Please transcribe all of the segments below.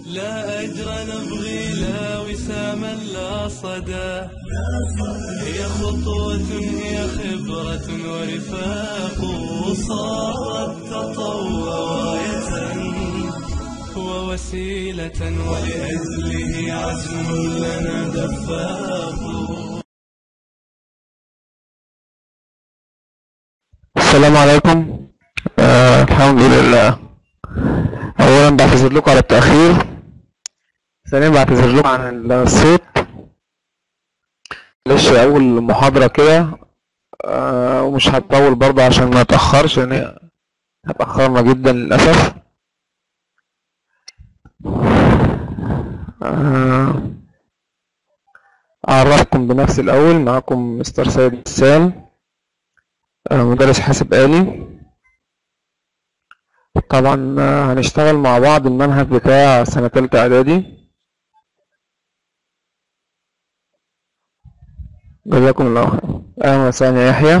لا أجر نبغي لا وساما لا صدى هي خطوة هي خبرة ورفاق صارت تطوع راية ووسيلة ولأجله عزم لنا دفاق السلام عليكم آه الحمد لله اولا بعتذر لكم على التاخير ثانيا بعتذر لكم عن الصوت معلش اول محاضره كده آه ومش هتطول برضه عشان ما اتاخرش يعني اتاخرنا جدا للاسف آه اعرفكم بنفسي الاول معكم مستر سيد السام آه، مدرس حاسب آلي طبعا آه، هنشتغل مع بعض المنهج بتاع سنة تالتة إعدادي جزاكم الله خير أهلا وسهلا يا يحيى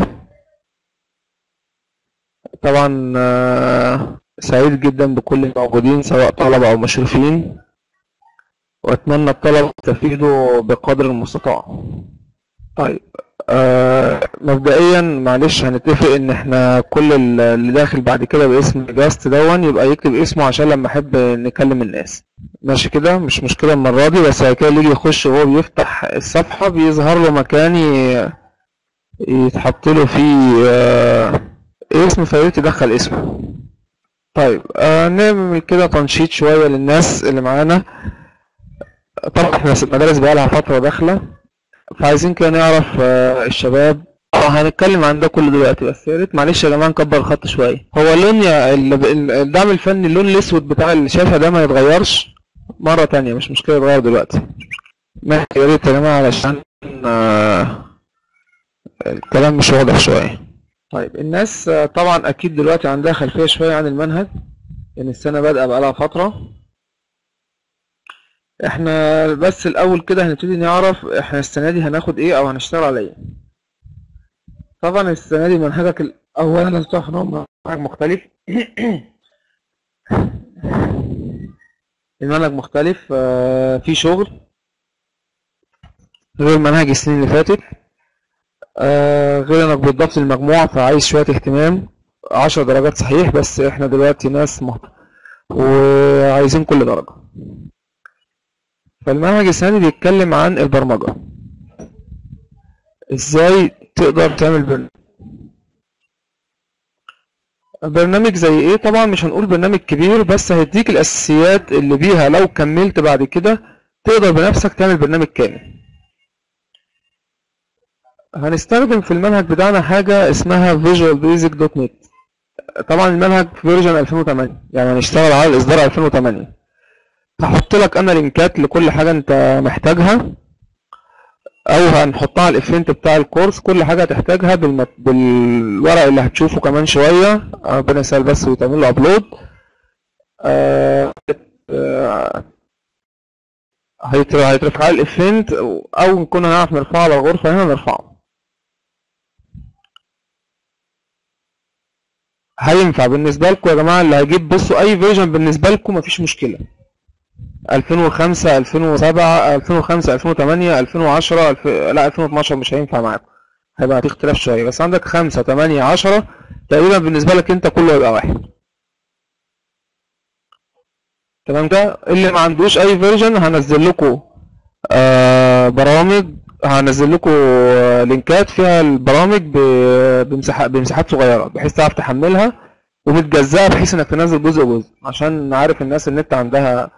طبعا آه، سعيد جدا بكل الموجودين سواء طلبة أو مشرفين وأتمنى الطلبة يستفيدوا بقدر المستطاع طيب آه مبدئيا معلش هنتفق ان احنا كل ال- اللي داخل بعد كده باسم جاست دون يبقى يكتب اسمه عشان لما احب نكلم الناس ماشي كده مش مشكلة المرة دي بس بعد كده اللي يجي يخش وهو بيفتح الصفحة بيظهر له مكان ي- يتحط له فيه آه اسم فياريت يدخل اسمه طيب آه نعمل كده تنشيط شوية للناس اللي معانا طبعا احنا المدارس بقالها فترة داخلة فعايزين كده نعرف آه، الشباب اه هنتكلم عن ده كله دلوقتي بس يا ريت معلش يا جماعه نكبر الخط شويه هو اللون يا ال- ال- الدعم الفني اللون الاسود بتاع الشاشه ده ما يتغيرش مره تانية مش مشكله يتغير دلوقتي ماشي يا ريت يا جماعه علشان آه، الكلام مش واضح شويه طيب الناس آه، طبعا اكيد دلوقتي عندها خلفيه شويه عن المنهج لان السنه بادئه بقالها فتره احنا بس الاول كده هنبتدي نعرف احنا السنه دي هناخد ايه او هنشتغل على ايه طبعا السنه دي منهجك الاول لازم تعرف ان هو منهج مختلف المنهج مختلف آه، في شغل غير منهج السنين اللي فاتت آه، غير انك بتضاف للمجموع فعايز شويه اهتمام عشر درجات صحيح بس احنا دلوقتي ناس محت... وعايزين كل درجه فالمنهج السنة دي بيتكلم عن البرمجة ازاي تقدر تعمل برنامج برنامج زي ايه طبعا مش هنقول برنامج كبير بس هيديك الاساسيات اللي بيها لو كملت بعد كده تقدر بنفسك تعمل برنامج كامل هنستخدم في المنهج بتاعنا حاجة اسمها visualbasic.net طبعا المنهج في فيرجن 2008 يعني هنشتغل على الاصدار 2008 هحط لك انا لينكات لكل حاجه انت محتاجها او هنحطها على الايفنت بتاع الكورس كل حاجه هتحتاجها بالمت... بالورق اللي هتشوفه كمان شويه ربنا يسهل بس وتعمل له ابلود آه... آه... هيتر- هيترفع على الايفنت او نكون هنعرف نرفعه على الغرفه هنا نرفعه هينفع بالنسبه لكم يا جماعه اللي هيجيب بصوا اي فيرجن بالنسبه لكم مفيش مشكله 2005 2007 2005 2008 2010 الف... لا 2012 مش هينفع معاكم هيبقى في اختلاف شويه بس عندك 5 8 10 تقريبا بالنسبه لك انت كله هيبقى واحد تمام كده اللي ما عندوش اي فيرجن هنزل لكم آه برامج هنزل لكم آه، لينكات فيها البرامج ب- بمساحات بمساحات صغيره بحيث تعرف تحملها ومتجزأة بحيث انك تنزل جزء جزء عشان عارف الناس النت عندها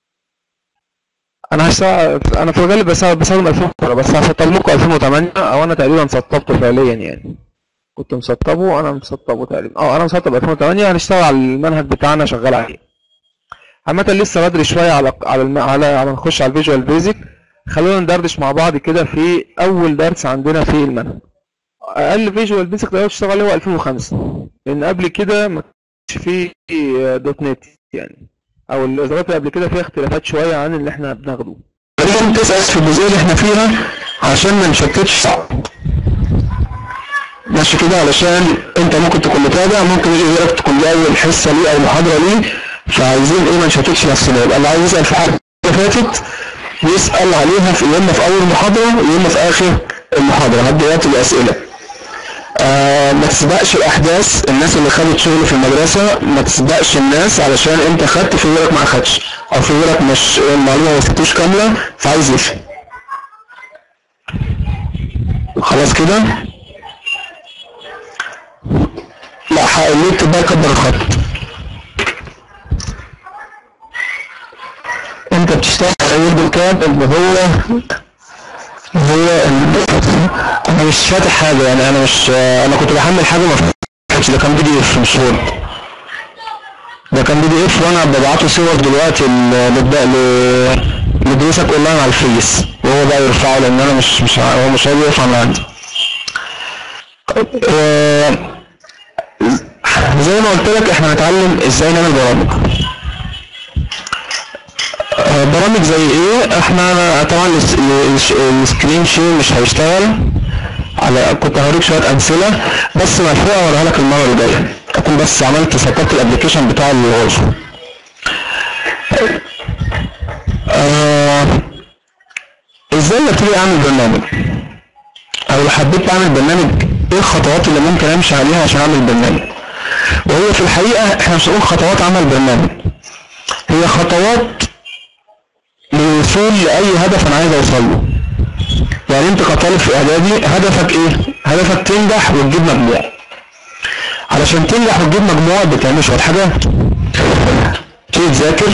انا هشتغل انا في الغالب بس بستخدم 2010 بس هسطب لكم 2008 او انا تقريبا سطبته فعليا يعني كنت مسطبه انا مسطبه تقريبا اه انا مسطب 2008 هنشتغل على المنهج بتاعنا شغال عليه عامة لسه بدري شوية على على الم... على على نخش على الفيجوال بيزك خلونا ندردش مع بعض كده في اول درس عندنا في المنهج اقل فيجوال بيزك تقدر تشتغل عليه هو 2005 لان قبل كده ما كانش فيه دوت نت يعني او الاصدارات اللي قبل كده فيها اختلافات شويه عن اللي احنا بناخده لازم تسأل في الجزئية اللي احنا فيها عشان ما نشتتش بعض ماشي كده علشان انت ممكن تكون متابع ممكن يجي غيرك تكون دي اول حصة ليه او محاضرة ليه فعايزين ايه ما نشتتش نفسنا يبقى اللي عايز يسال في حاجه فاتت يسال عليها في يا اما في اول محاضره يا اما في اخر المحاضره هبدا دلوقتي الاسئله آه ما تسبقش الاحداث الناس اللي خدت شغل في المدرسه ما تسبقش الناس علشان انت خدت في غيرك ما اخدش او في غيرك مش المعلومه ما وصلتوش كامله فعايز يفهم خلاص كده لا حقلت بقى كبر الخط انت بتشتغل على يد الكاب اللي هو هو ال- انا مش فاتح حاجه يعني انا مش انا كنت بحمل حاجه ما فاتحش ده كان بي دي اف مش وورد ده كان بي دي اف وانا ببعته صور دلوقتي ل- للد- ل- لدروسك اونلاين على الفيس وهو بقى يرفعه لان انا مش مش ع- هو مش راضي يرفع من عندي آه، زي ما قلت لك احنا هنتعلم ازاي نعمل برامج آه، برامج زي ايه احنا طبعا الس- الش- السكرين شير مش هيشتغل على كنت هوريك شويه امثله بس ملحوقه اوريها لك المره اللي جايه اكون بس عملت سطبت الابلكيشن بتاع الغرفه آه ازاي ابتدي اعمل برنامج او لو حبيت اعمل برنامج ايه الخطوات اللي ممكن امشي عليها عشان اعمل برنامج وهي في الحقيقه احنا مش هنقول خطوات عمل برنامج هي خطوات للوصول لاي هدف انا عايز اوصل له يعني انت كطالب في اعدادي هدفك ايه هدفك تنجح وتجيب مجموع علشان تنجح وتجيب مجموع بتعمل شويه حاجات تيجي تذاكر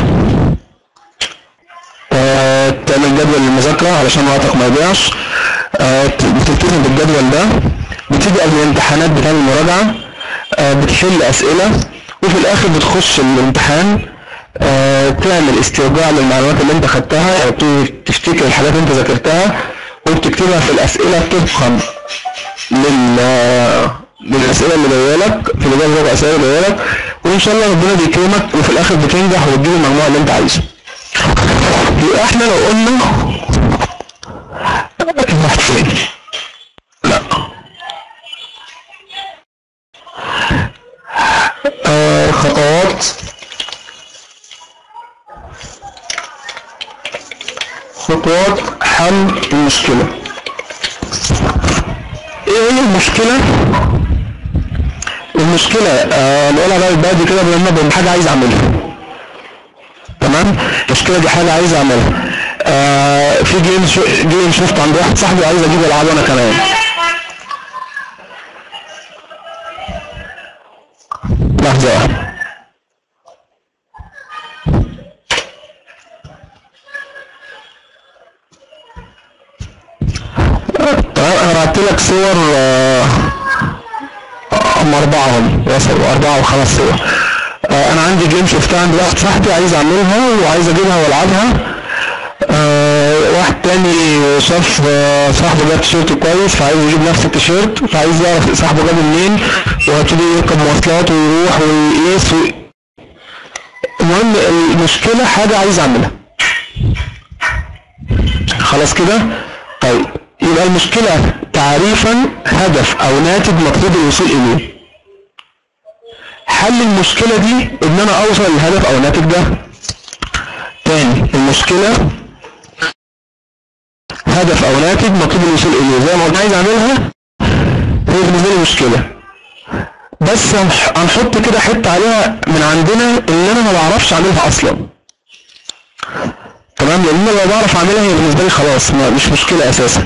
آه، تعمل جدول للمذاكرة علشان وقتك ما يضيعش آه، ت- بتلتزم بالجدول ده بتيجي قبل الامتحانات بتعمل مراجعة آه، بتحل أسئلة وفي الآخر بتخش الامتحان آه، تعمل استرجاع للمعلومات اللي انت خدتها يعني بتبتدي تفتكر الحاجات اللي انت ذاكرتها وبتكتبها في الأسئلة طبقا لل للأسئلة اللي جاية لك في الإجابة ربع أسئلة اللي جاية لك وإن شاء الله ربنا بيكرمك وفي الآخر بتنجح وتجيب المجموع اللي أنت عايزه. يبقى احنا لو قلنا واحد فين لا آه خطوات خطوات حل المشكلة ايه هي المشكلة المشكلة آه نقولها بقى بالبلدي كده بما إنها حاجة عايز اعملها تمام المشكله دي حاجه عايز اعملها آه في جيم شو جيم شفت عند واحد صاحبي عايز اجيب العبه انا كمان لحظه واحده تمام انا بعت لك صور آه، هم أربعة هم وصلوا أربعة وخمس صور آه، أنا عندي جيم شفتها عند واحد صاحبي عايز أعملها وعايز أجيبها وألعبها آه، واحد تاني شاف آه، صاحبه جاب تيشيرت كويس فعايز يجيب نفس التيشيرت فعايز يعرف صاحبه جابه منين وهيبتدي يركب مواصلات ويروح ويقيس و... المهم المشكلة حاجة عايز أعملها خلاص كده طيب يبقى المشكلة تعريفا هدف او ناتج مطلوب الوصول اليه حل المشكلة دي ان انا اوصل للهدف او الناتج ده تاني المشكلة هدف او ناتج مطلوب الوصول اليه زي ما قلنا عايز اعملها هي بالنسبة لي مشكلة بس هنح- هنحط كده حتة عليها من عندنا اللي انا ما بعرفش اعملها اصلا تمام لان انا لو بعرف اعملها هي بالنسبه لي خلاص ما مش مشكله اساسا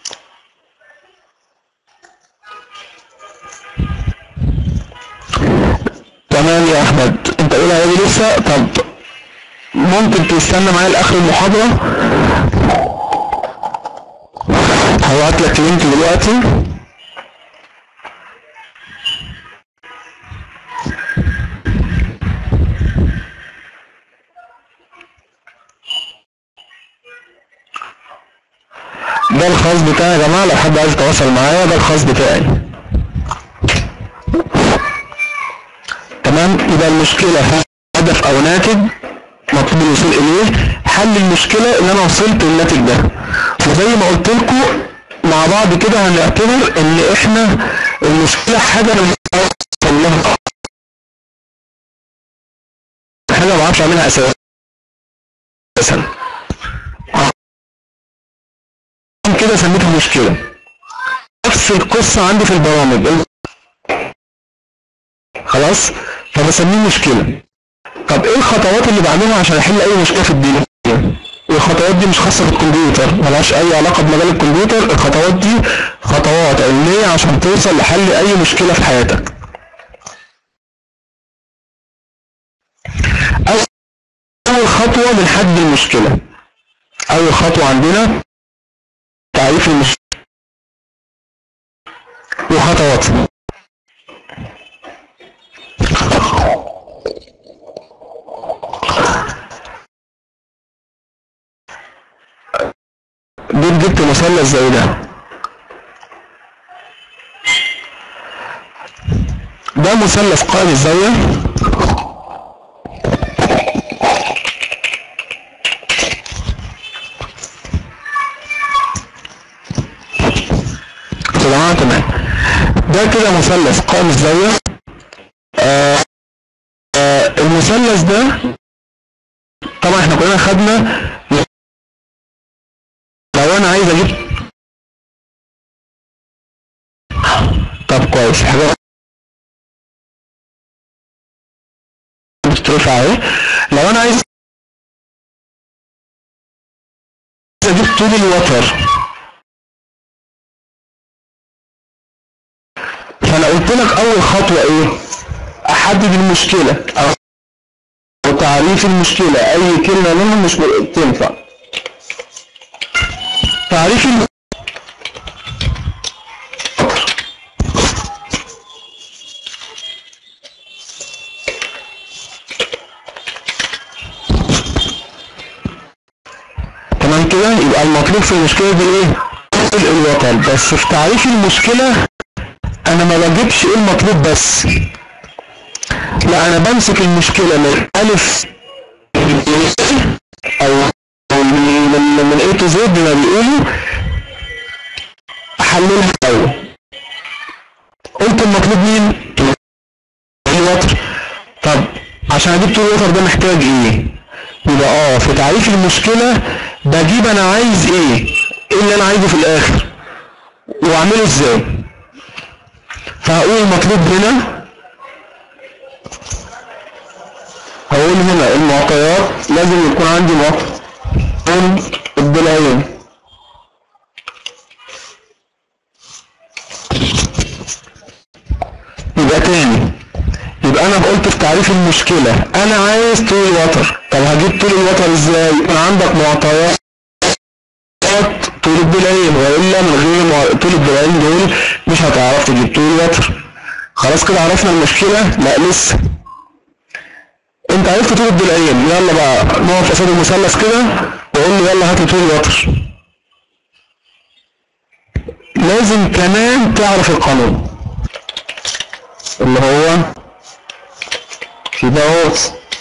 تمام يا احمد انت اولى اعدادي لسه طب ممكن تستنى معايا لاخر المحاضره هبعت لك لينك دلوقتي ده الخاص بتاعي يا جماعه لو حد عايز يتواصل معايا ده الخاص بتاعي تمام يبقى المشكله هدف او ناتج مطلوب الوصول اليه حل المشكله ان انا وصلت للناتج ده وزي ما قلت لكم مع بعض كده هنعتبر ان احنا المشكله حاجه انا اوصل لها حاجه بعرفش اعملها اساسا عشان كده سميتها مشكله نفس القصه عندي في البرامج خلاص فبسميه مشكله طب ايه الخطوات اللي بعملها عشان احل اي مشكله في الدين والخطوات دي مش خاصه بالكمبيوتر ملهاش اي علاقه بمجال الكمبيوتر الخطوات دي خطوات علميه عشان توصل لحل اي مشكله في حياتك اول خطوه من حد المشكله اول خطوه عندنا تعريف المشكله وخطواتها جيت جبت مثلث زي ده ده مثلث قائم الزاوية يا جماعة تمام ده كده مثلث قائم الزاوية آه آه المثلث ده طبعا احنا كلنا خدنا لو انا عايز اجيب طب كويس حاجه مش ترفع اهي لو انا عايز اجيب طول الوتر فانا قلت لك اول خطوه ايه احدد المشكله او تعريف المشكله اي كلمه منهم مش تنفع تعريف الم... تمام كده يبقى المطلوب في المشكله دي ايه طول الوتر بس في تعريف المشكله انا ما بجيبش ايه المطلوب بس لا انا بمسك المشكله من الف او من من من A to Z ما بيقولوا احللها الاول قلت المطلوب مين؟ الوتر طب عشان اجيب طول الوتر ده محتاج ايه؟ يبقى اه في تعريف المشكله بجيب انا عايز ايه؟ ايه اللي انا عايزه في الاخر؟ واعمله ازاي؟ فهقول المطلوب هنا هقول هنا المعطيات لازم يكون عندي معطى الضلعين يبقى تاني يبقى انا قلت في تعريف المشكلة انا عايز طول الوتر طب هجيب طول الوتر ازاي يكون عندك معطيات طول الضلعين والا من غير مع- طول الضلعين دول مش هتعرف تجيب طول الوتر خلاص كده عرفنا المشكلة لا لسه انت عرفت طول الضلعين يلا بقى نقف قصاد المثلث كده وقول لي يلا هات لي طول الوتر لازم كمان تعرف القانون اللي هو كده اهو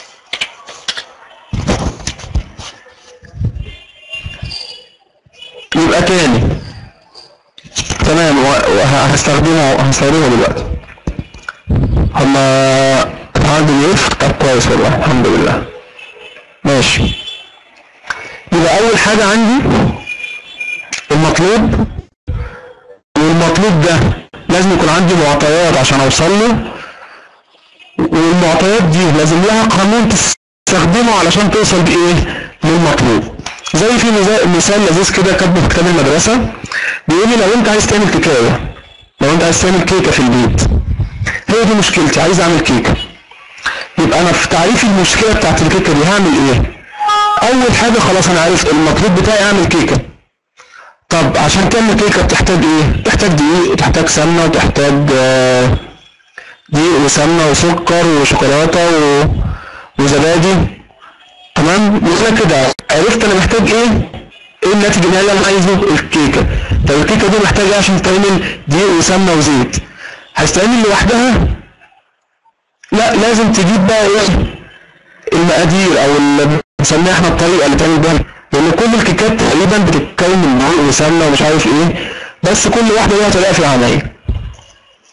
يبقى تاني تمام وهستخدمه هستخدمه دلوقتي هما اتعاملوا ايه طب كويس والله الحمد لله ماشي يبقى اول حاجة عندي المطلوب والمطلوب ده لازم يكون عندي معطيات عشان اوصل له والمعطيات دي لازم لها قانون تستخدمه علشان توصل بايه للمطلوب زي في مزا- مثال لذيذ كده كاتبه في كتاب المدرسة بيقول لي لو انت عايز تعمل كيكاية لو انت عايز تعمل كيكة في البيت هي دي مشكلتي عايز اعمل كيكة يبقى انا في تعريف المشكلة بتاعت الكيكة دي هعمل ايه اول حاجة خلاص انا عارف المطلوب بتاعي اعمل كيكة طب عشان تعمل كيكة بتحتاج ايه بتحتاج دقيق وتحتاج سمنة وتحتاج آه، دقيق وسمنة وسكر وشوكولاتة و... وزبادي تمام يبقى كده عرفت انا محتاج ايه ايه الناتج النهائي اللي انا عايزه الكيكه طب الكيكه دي محتاجه إيه عشان تتعمل دقيق وسمنه وزيت هتتعمل لوحدها لا لازم تجيب بقى ايه المقادير او اللي بنسميها احنا الطريقه اللي تعمل بيها لان كل الكيكات تقريبا بتتكون من دقيق وسمنه ومش عارف ايه بس كل واحده ليها طريقه في العمايل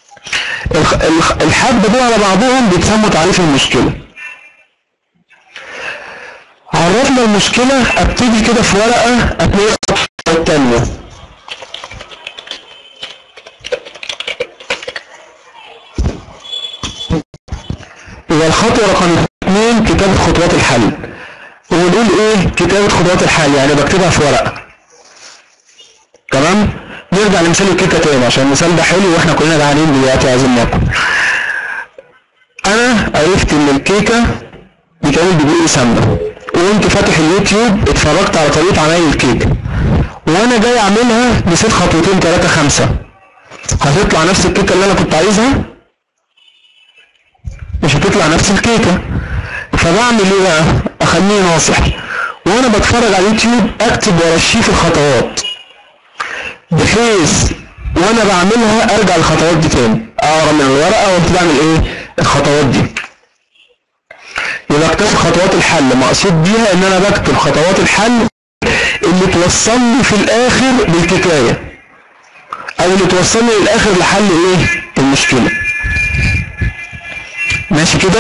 الخ- الخ- الحبه دول على بعضهم بيتسموا تعريف المشكله عرفنا المشكلة ابتدي كده في ورقة اتنقل التانية يبقى الخطوة رقم اثنين كتابة خطوات الحل ونقول ايه كتابة خطوات الحل يعني بكتبها في ورقة تمام نرجع لمثال الكيكة تاني عشان المثال ده حلو واحنا كلنا جعانين دلوقتي عايزين ناكل انا عرفت ان الكيكة بتعمل بدقيق سمنة وانت فاتح اليوتيوب اتفرجت على طريقة عمايل الكيكة وانا جاي اعملها نسيت خطوتين ثلاثة خمسة هتطلع نفس الكيكة اللي انا كنت عايزها مش هتطلع نفس الكيكة فبعمل ايه بقى اخليه ناصح وانا بتفرج على اليوتيوب اكتب وارشيه في الخطوات بحيث وانا بعملها ارجع الخطوات دي تاني اقرا من الورقه وابتدي اعمل ايه الخطوات دي يبقى اكتب خطوات الحل مقصود بيها ان انا بكتب خطوات الحل اللي توصلني في الاخر بالكفايه او اللي توصلني للاخر لحل ايه المشكله ماشي كده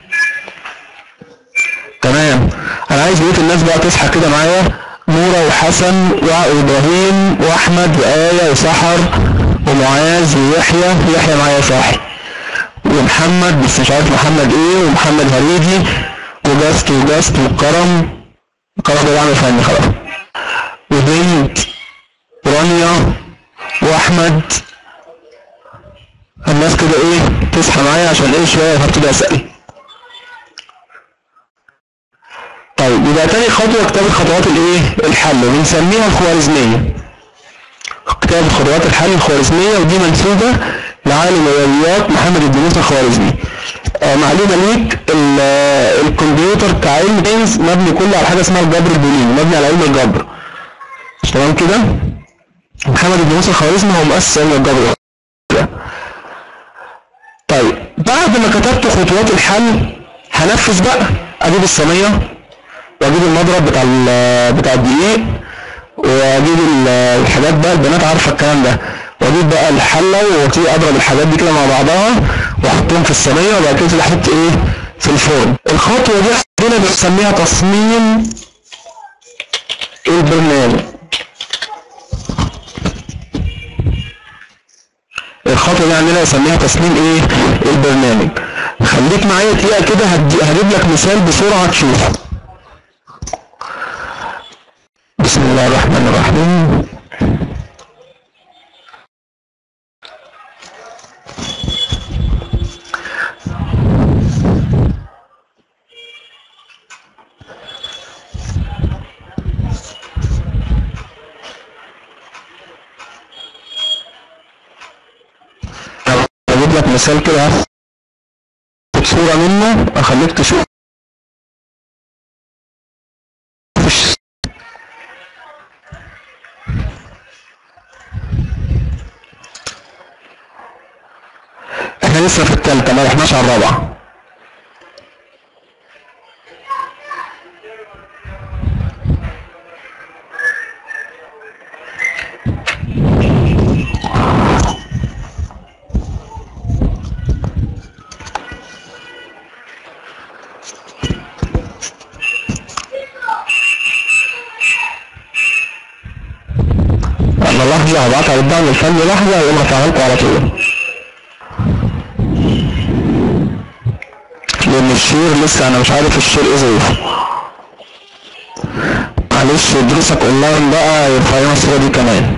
تمام انا عايز بقيه الناس بقى تصحى كده معايا نورة وحسن وابراهيم واحمد وآية وسحر ومعاذ ويحيى يحيى معايا صاحي ومحمد بس مش عارف محمد ايه ومحمد هريدي وجاست وجاست وكرم كرم ده بعمل فني خلاص وهند ورانيا واحمد الناس كده ايه تصحى معايا عشان ايه شويه هبتدي اسال طيب يبقى تاني خطوه كتابه خطوات الايه الحل وبنسميها الخوارزميه كتابه خطوات الحل الخوارزميه ودي منسوبه لعالم الرياضيات محمد الدنيس الخوارزمي آه معلومه ليك ال- آه، الكمبيوتر كعلم جنس مبني كله على حاجه اسمها الجبر البوليني مبني على علم الجبر تمام كده محمد الدنيس الخوارزمي هو مؤسس علم الجبر طيب بعد ما كتبت خطوات الحل هنفذ بقى اجيب الصينيه واجيب المضرب بتاع ال- بتاع الدقيق واجيب ال- الحاجات بقى البنات عارفه الكلام ده واجيب بقى الحله وابتدي اضرب الحاجات دي كده مع بعضها واحطهم في الصينيه وبعد كده ابتدي احط ايه في الفرن الخطوه دي عندنا بنسميها تصميم البرنامج الخطوه دي عندنا بنسميها تصميم ايه البرنامج خليك معايا دقيقه كده هدي- هجيب لك مثال بسرعه تشوفه بسم الله الرحمن الرحيم اجيب لك مثال كده هاخد صورة منه اخليك تشوف احنا لسه في التالتة ما رحناش على الرابعة انا لحظة هبعت على الدعم الفني لحظة يقوم رافعها لكم على طول لان الشير لسه انا مش عارف الشير ايه ظروفه معلش دروسك اونلاين بقى يرفع لنا الصورة دي كمان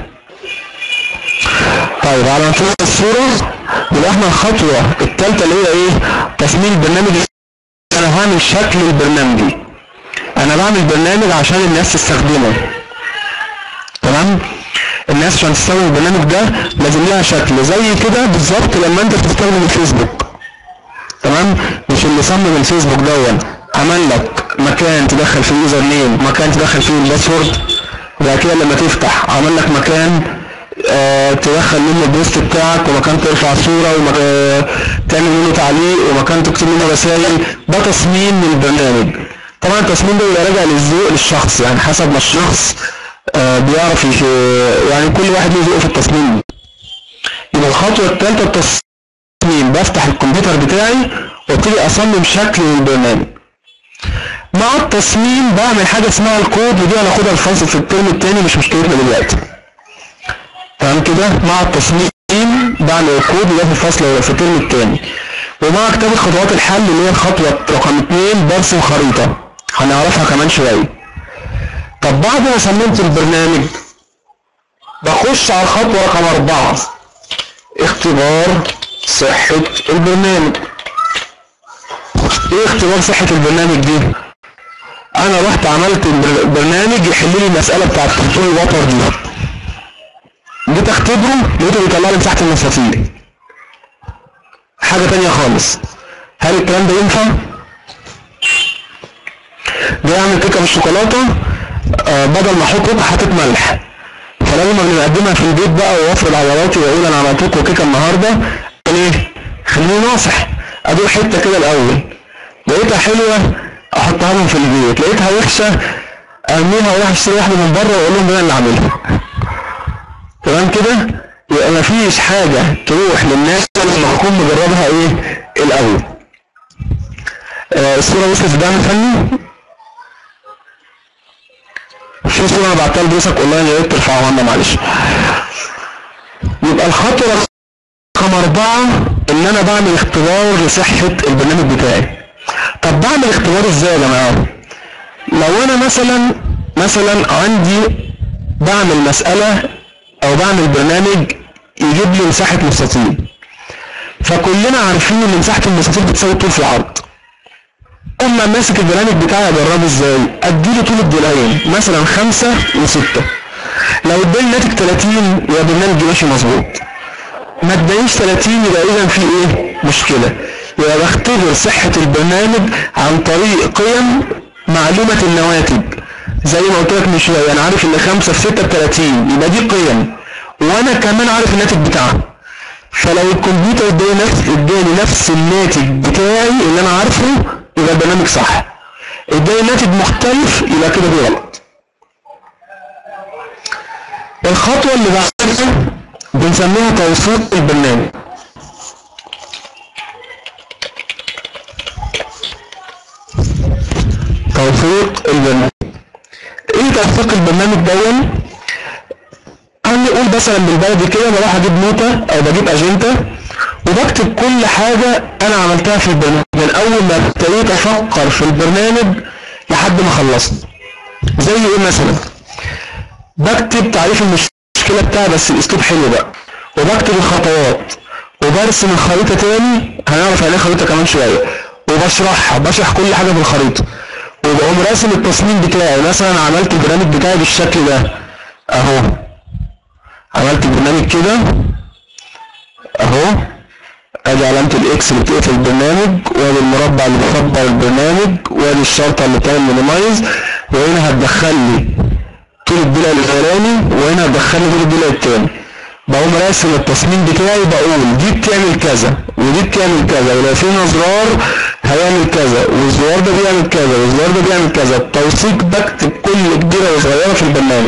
طيب على ما تشوف الصورة يبقى احنا الخطوة التالتة اللي هي ايه تصميم البرنامج انا هعمل شكل البرنامج انا بعمل برنامج عشان الناس تستخدمه تمام الناس عشان تستخدم البرنامج ده لازم لها شكل زي كده بالظبط لما انت بتستخدم الفيسبوك تمام مش اللي صمم الفيسبوك دون عمل لك مكان تدخل فيه اليوزر نيم مكان تدخل فيه الباسورد وبعد كده لما تفتح عمل لك مكان آه تدخل منه البوست بتاعك ومكان ترفع صورة ومكان تعمل منه تعليق ومكان تكتب منه رسائل ده تصميم للبرنامج طبعا التصميم ده بيبقى راجع للذوق للشخص يعني حسب ما الشخص آه بيعرف يش- يعني كل واحد له ذوقه في التصميم يبقى الخطوة الثالثة التصميم بفتح الكمبيوتر بتاعي وابتدي اصمم شكل للبرنامج مع التصميم بعمل حاجه اسمها الكود ودي هناخدها الفصل في الترم الثاني مش مشكلتنا دلوقتي تمام كده مع التصميم بعمل الكود وده في الفصل في الترم الثاني ومع كتابة خطوات الحل اللي هي الخطوة رقم اتنين برسم خريطة هنعرفها كمان شوية طب بعد ما صممت البرنامج بخش على الخطوة رقم أربعة اختبار صحة البرنامج ايه اختبار صحة البرنامج دي؟ أنا رحت عملت البر- برنامج يحل لي المسألة بتاعت كنترول الوتر دي جيت اختبره لقيته بيطلع لي مساحة المستطيل حاجة تانية خالص هل الكلام ده ينفع؟ جاي اعمل كيكة بالشوكولاتة آه بدل ما احط قطعة حطيت ملح فلما بنقدمها في البيت بقى وافرض عضلاتي واقول انا عملت لكم كيكة النهاردة قال ايه؟ خليني ناصح ادور حتة كده الاول لقيتها حلوة احطها لهم في البيت لقيتها وحشة ارميها واروح اشتري واحدة من بره واقول لهم ده انا اللي عاملها تمام كده يبقى مفيش حاجة تروح للناس لما تكون مجربها ايه الاول آه الصورة وصلت في الدعم الفني في صورة انا بعتها لبروسك اونلاين يا ريت ترفعوها لنا معلش يبقى الخطوة رقم أربعة إن أنا بعمل اختبار لصحة البرنامج بتاعي. طب بعمل اختبار إزاي يا جماعة؟ لو أنا مثلا مثلا عندي بعمل مسألة أو بعمل برنامج يجيب لي مساحة مستطيل. فكلنا عارفين إن مساحة المستطيل بتساوي طول في العرض. أما ماسك البرنامج بتاعي أجربه إزاي؟ أديله طول الضلعين مثلا خمسة وستة. لو اداني ناتج 30 يبقى البرنامج ماشي مظبوط. ما ادانيش 30 يبقى اذا في ايه مشكله يبقى بختبر صحه البرنامج عن طريق قيم معلومه النواتج زي ما قلت لك من شويه انا عارف ان 5 في 6 ب 30 يبقى دي قيم وانا كمان عارف الناتج بتاعها فلو الكمبيوتر اداني نفس اداني نفس الناتج بتاعي اللي انا عارفه يبقى البرنامج صح اداني ناتج مختلف يبقى كده دي غلط الخطوه اللي بعدها بنسميها توثيق البرنامج توثيق البرنامج ايه توثيق البرنامج دون هنقول مثلا بالبلدي كده بروح اجيب نوتة او بجيب اجندة وبكتب كل حاجة انا عملتها في البرنامج من اول ما ابتديت افكر في البرنامج لحد ما خلصت زي ايه مثلا بكتب تعريف المشكلة بتاعي بس الاسلوب حلو بقى وبكتب الخطوات وبرسم الخريطة تاني هنعرف يعني ايه خريطة كمان شوية وبشرحها بشرح كل حاجة في الخريطة وبقوم راسم التصميم بتاعي مثلا عملت البرنامج بتاعي بالشكل ده اهو عملت البرنامج كده اهو ادي علامة الاكس اللي بتقفل البرنامج وادي المربع اللي بيكبر البرنامج وادي الشرطة اللي بتعمل مينيمايز وهنا هتدخل لي طول الضلع الاولاني وهنا هتدخل لي طول الضلع التاني بقوم راسم التصميم بتاعي بقول دي بتعمل كذا ودي بتعمل كذا ولو في زرار هيعمل كذا والزرار ده بيعمل كذا والزرار ده بيعمل كذا التوثيق بكتب كل كبيرة وصغيرة في البرنامج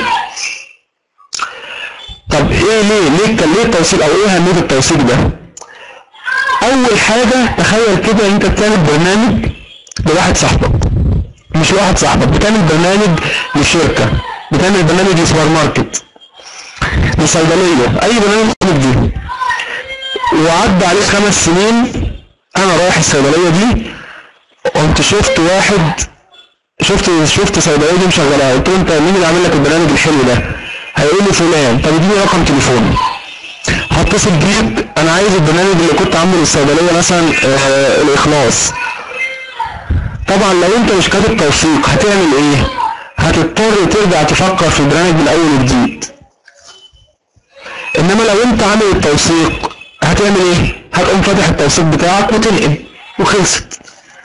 طب ايه ليه ليه كان ليه التوثيق او ايه اهمية التوثيق ده اول حاجة تخيل كده انت بتعمل برنامج لواحد صاحبك مش واحد صاحبك بتعمل برنامج لشركة بتعمل برنامج لسوبر ماركت لصيدلية أي برنامج دي وعدى عليه خمس سنين أنا رايح الصيدلية دي قمت شفت واحد شفت شفت صيدلية دي مشغلها قلت له أنت مين اللي عامل لك البرنامج الحلو ده؟ هيقول لي فلان طب اديني رقم تليفوني هتصل بيك أنا عايز البرنامج اللي كنت عامله للصيدلية مثلا آه الإخلاص طبعا لو أنت مش كاتب توثيق هتعمل إيه؟ هتضطر ترجع تفكر في البرنامج من أول وجديد انما لو انت عامل التوثيق هتعمل ايه هتقوم فاتح التوثيق بتاعك وتنقل وخلصت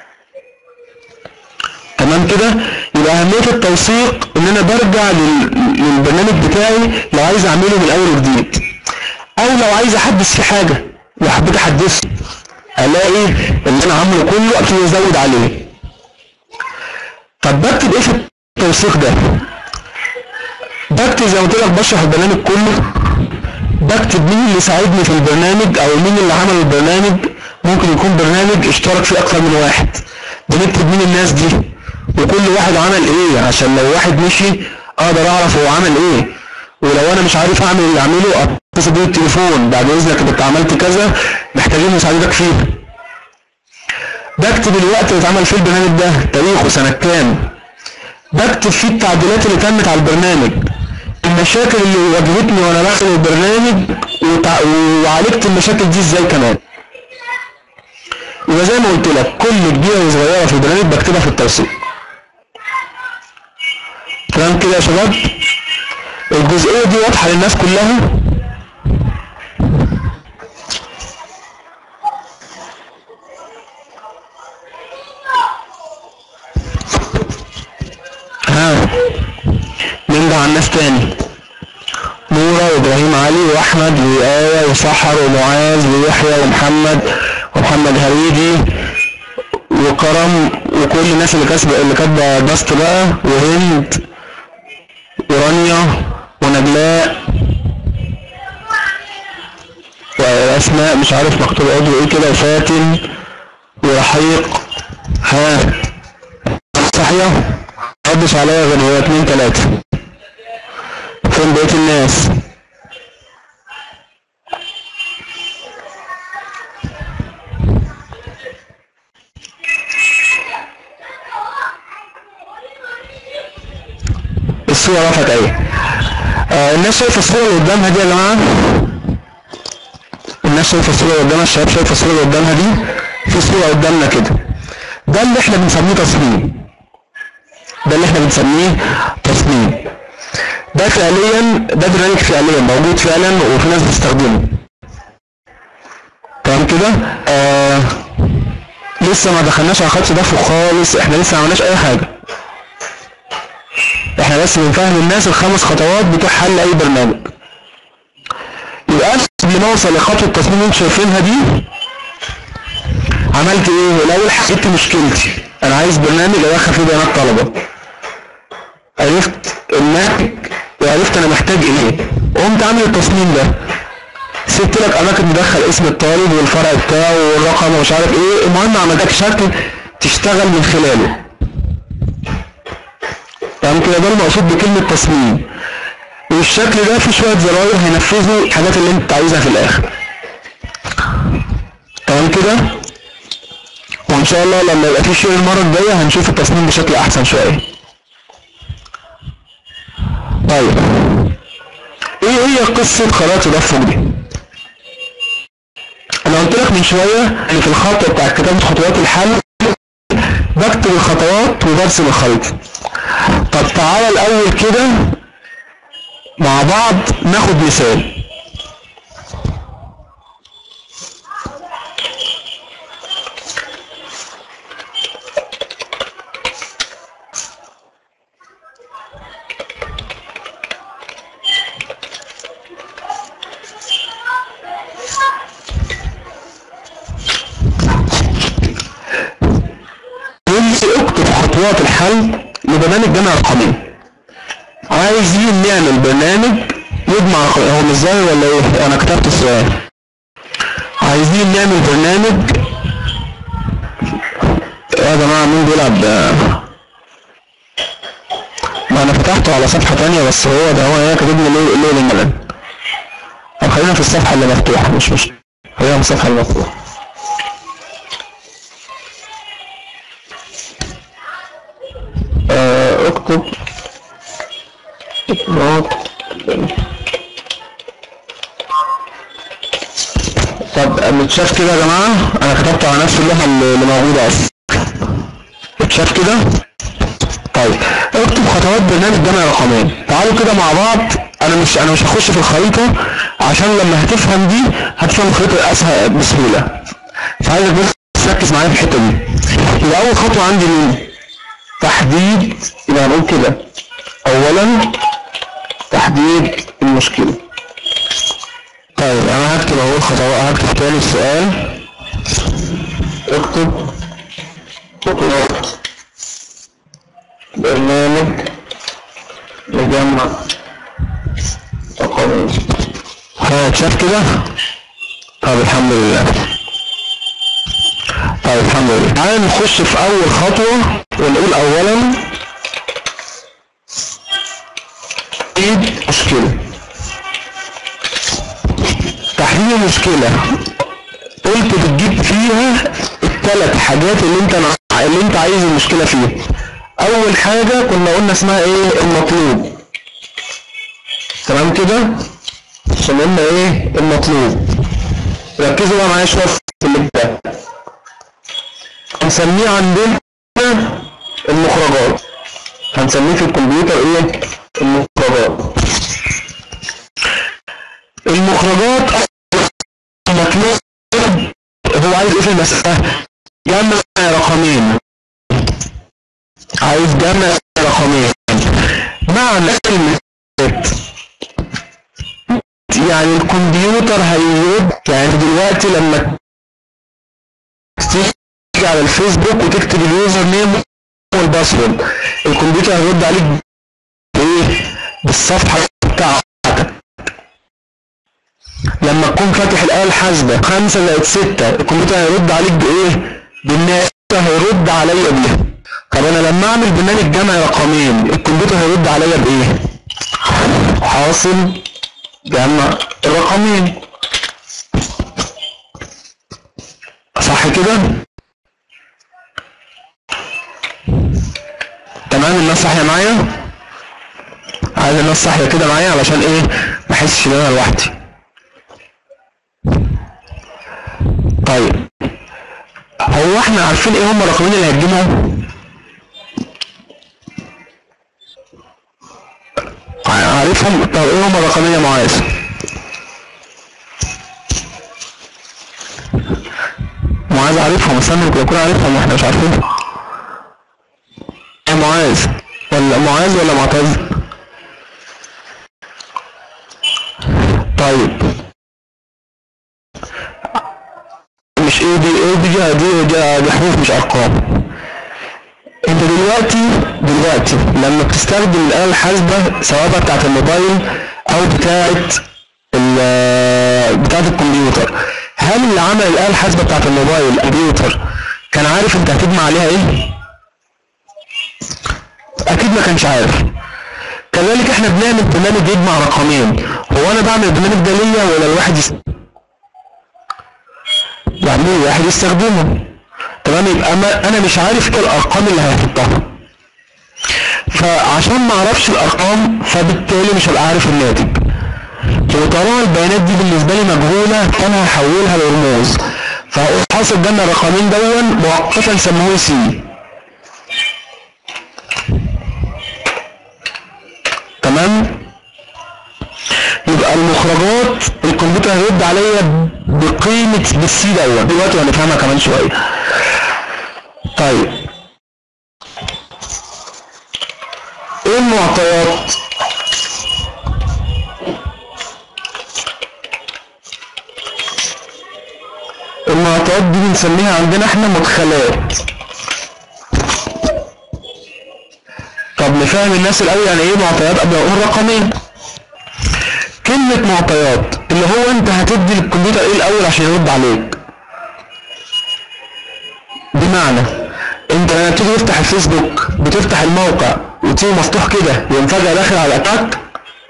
تمام كده يبقى اهميه التوثيق ان انا برجع لل- للبرنامج بتاعي لو عايز اعمله من اول وجديد او لو عايز احدث فيه حاجه لو حبيت احدثه الاقي اللي انا عامله كله ابتدي ازود عليه طب بكتب ايه في التوثيق ده بكتب زي ما قلت لك بشرح البرنامج كله بكتب مين اللي ساعدني في البرنامج او مين اللي عمل البرنامج ممكن يكون برنامج اشترك فيه اكتر من واحد بنكتب مين الناس دي وكل واحد عمل ايه عشان لو واحد مشي اقدر اعرف هو عمل ايه ولو انا مش عارف اعمل اللي اعمله اتصل بيه التليفون بعد اذنك انت عملت كذا محتاجين مساعدتك فيه بكتب الوقت اللي اتعمل فيه البرنامج ده تاريخه سنة كام بكتب فيه التعديلات اللي تمت على البرنامج المشاكل اللي واجهتني وانا بعمل البرنامج وتع... وعالجت المشاكل دي ازاي كمان يبقى زي ما قلت لك كل كبيره وصغيره في البرنامج بكتبها في التوثيق تمام كده يا شباب الجزئيه دي واضحه للناس كلها ها نرجع على الناس تاني نورة وإبراهيم علي وأحمد وآية وسحر ومعاذ ويحيى ومحمد ومحمد هريدي وكرم وكل الناس اللي كاتبه اللي كاتبه بسط بقى وهند ورانيا ونجلاء وأسماء مش عارف مكتوب عضو ايه كده وفاتن ورحيق ها صحيح محدش عليا غير هو اتنين تلاتة فين بقية الناس الصورة رفعت ايه آه الناس شايفة الصورة اللي قدامها دي يا جماعة الناس شايفة الصورة اللي قدامها الشباب شايفة الصورة اللي قدامها دي في صورة قدامنا كده ده اللي احنا بنسميه تصميم ده اللي احنا بنسميه تصميم ده فعليا ده برنامج فعليا موجود فعلا وفي ناس بتستخدمه تمام كده آه لسه ما دخلناش على خط تدفق خالص احنا لسه ما عملناش اي حاجه احنا بس بنفهم الناس الخمس خطوات بتوع حل اي برنامج يبقى قبل ما اوصل لخطوه التصميم اللي انتوا شايفينها دي عملت ايه الاول حليت مشكلتي انا عايز برنامج ادخل فيه بيانات طلبه عرفت الناتج وعرفت انا محتاج ايه وقمت عامل التصميم ده سبت لك اماكن مدخل اسم الطالب والفرع بتاعه والرقم ومش عارف ايه المهم عملت لك شكل تشتغل من خلاله تمام كده ده المقصود بكلمه تصميم والشكل ده فيه شويه زراير هينفذوا الحاجات اللي انت عايزها في الاخر تمام كده وان شاء الله لما يبقى في شيء المره الجايه هنشوف التصميم بشكل احسن شويه طيب ايه هي قصه قراءه تدفق دي انا قلت لك من شويه ان في الخطوه بتاع كتابه خطوات الحل بكتب الخطوات وبرسم الخريطه طب تعالى الاول كده مع بعض ناخد مثال يقول لي اكتب خطوات الحل لبرنامج جمع رقمين عايزين نعمل برنامج يجمع رقم- هو مش ظاهر ولا ايه انا كتبت السؤال عايزين نعمل برنامج يا جماعه مين بيلعب ده؟ ما انا فتحته على صفحه تانية بس هو ده هو هي كاتب لي ليه ليه مثلا طب خلينا في الصفحه اللي مفتوحه مش مش خلينا في الصفحه اللي مفتوحه آه، اكتب اطلاق طب متشاف كده يا جماعة انا كتبت على نفس اللوحة اللي اللي موجودة اصلا متشاف كده طيب اكتب خطوات برنامج جمع رقمين تعالوا كده مع بعض انا مش انا مش هخش في الخريطة عشان لما هتفهم دي هتفهم الخريطة اسهل بسهولة فعايزك بس تركز معايا في الحتة دي يبقى اول خطوة عندي مين تحديد يبقى هنقول كده اولا تحديد المشكلة طيب انا هكتب اول خطوة هكتب تاني السؤال اكتب خطوات برنامج لجمع رقمين ها شاف كده طب الحمد لله طيب الحمد لله تعالى نخش في اول خطوة ونقول اولا تحديد مشكلة تحديد المشكلة قلت بتجيب فيها الثلاث حاجات اللي انت اللي انت عايز المشكلة فيها اول حاجة كنا قلنا اسمها ايه المطلوب تمام كده عشان قلنا ايه المطلوب ركزوا بقى معايا شوية في اللي ده هنسميه عندنا المخرجات هنسميه في الكمبيوتر ايه المخرجات المخرجات مطلوب هو عايز ايه في المسألة جمع رقمين عايز جمع رقمين معنى كلمة يعني الكمبيوتر هيرد يعني دلوقتي لما تيجي على الفيسبوك وتكتب اليوزر نيم والباسورد الكمبيوتر هيرد عليك بايه بالصفحه بتاعتك لما تكون فاتح الآلة الحاسبة خمسة زائد ستة الكمبيوتر هيرد عليك بإيه؟ بالناتج هيرد عليا بيها طب أنا لما أعمل برنامج جمع رقمين الكمبيوتر هيرد عليا بإيه؟ حاصل جمع الرقمين صح كده؟ تمام الناس صاحية معايا؟ عايز الناس صاحية كده معايا علشان ايه؟ ما احسش ان انا لوحدي. طيب هو احنا عارفين ايه هم الرقمين اللي هيتجمعوا؟ عارفهم طب ايه هم الرقمين يا معاذ؟ معاذ عارفهم استنى يمكن يكون عارفهم واحنا مش عارفين يا معاذ ولا معاذ ولا معتز؟ طيب مش ايه دي ايه دي دي دي, دي, دي حروف مش ارقام انت دلوقتي دلوقتي لما بتستخدم الآلة الحاسبة سواء بقى بتاعت الموبايل او بتاعت ال- بتاعت الكمبيوتر هل اللي عمل الآلة الحاسبة بتاعت الموبايل الكمبيوتر كان عارف انت هتجمع عليها ايه؟ اكيد ما كانش عارف كذلك احنا بنعمل برنامج يجمع رقمين هو انا بعمل البرنامج ده ليا ولا الواحد يست... يعني واحد يستخدمه تمام يبقى ما انا مش عارف ايه الارقام اللي هيحطها فعشان ما اعرفش الارقام فبالتالي مش هبقى عارف الناتج وطالما البيانات دي بالنسبه لي مجهوله فانا هحولها لرموز فهقول حاصل جمع الرقمين دون مؤقتا سموه سي تمام يبقى المخرجات الكمبيوتر هيرد عليا بقيمة بالسي دوت دلوقتي هنفهمها كمان شوية طيب ايه المعطيات المعطيات دي بنسميها عندنا احنا مدخلات طب نفهم الناس الاول يعني ايه معطيات قبل ما اقول رقمين كلمة معطيات اللي هو انت هتدي للكمبيوتر ايه الاول عشان يرد عليك بمعنى انت لما تيجي تفتح الفيسبوك بتفتح الموقع وتيجي مفتوح كده يقوم فجأة داخل على الاتاك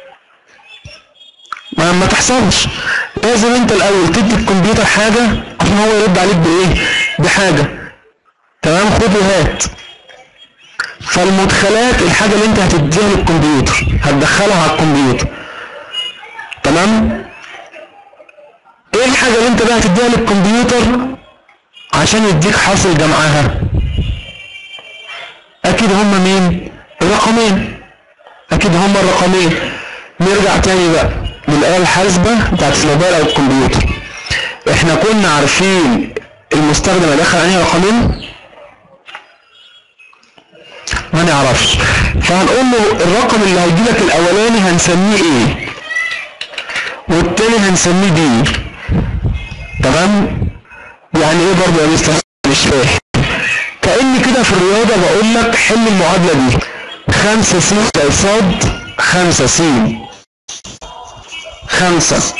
ما ما تحصلش لازم انت الاول تدي الكمبيوتر حاجة عشان هو يرد عليك بايه بحاجة تمام خد وهات فالمدخلات الحاجة اللي انت هتديها للكمبيوتر هتدخلها على الكمبيوتر تمام ايه الحاجة اللي انت بقى هتديها للكمبيوتر عشان يديك حاصل جمعها اكيد هما مين الرقمين اكيد هما الرقمين نرجع تاني بقى للآلة الحاسبة بتاعت الموبايل او الكمبيوتر احنا كنا عارفين المستخدم هيدخل عليه رقمين ما نعرفش فهنقول له الرقم اللي هيجي لك الاولاني هنسميه ايه والتاني هنسميه بي تمام يعني ايه برضه يا مستر مش فاهم كأني كده في الرياضة بقول لك حل المعادلة دي خمسة س زائد صاد خمسة س خمسة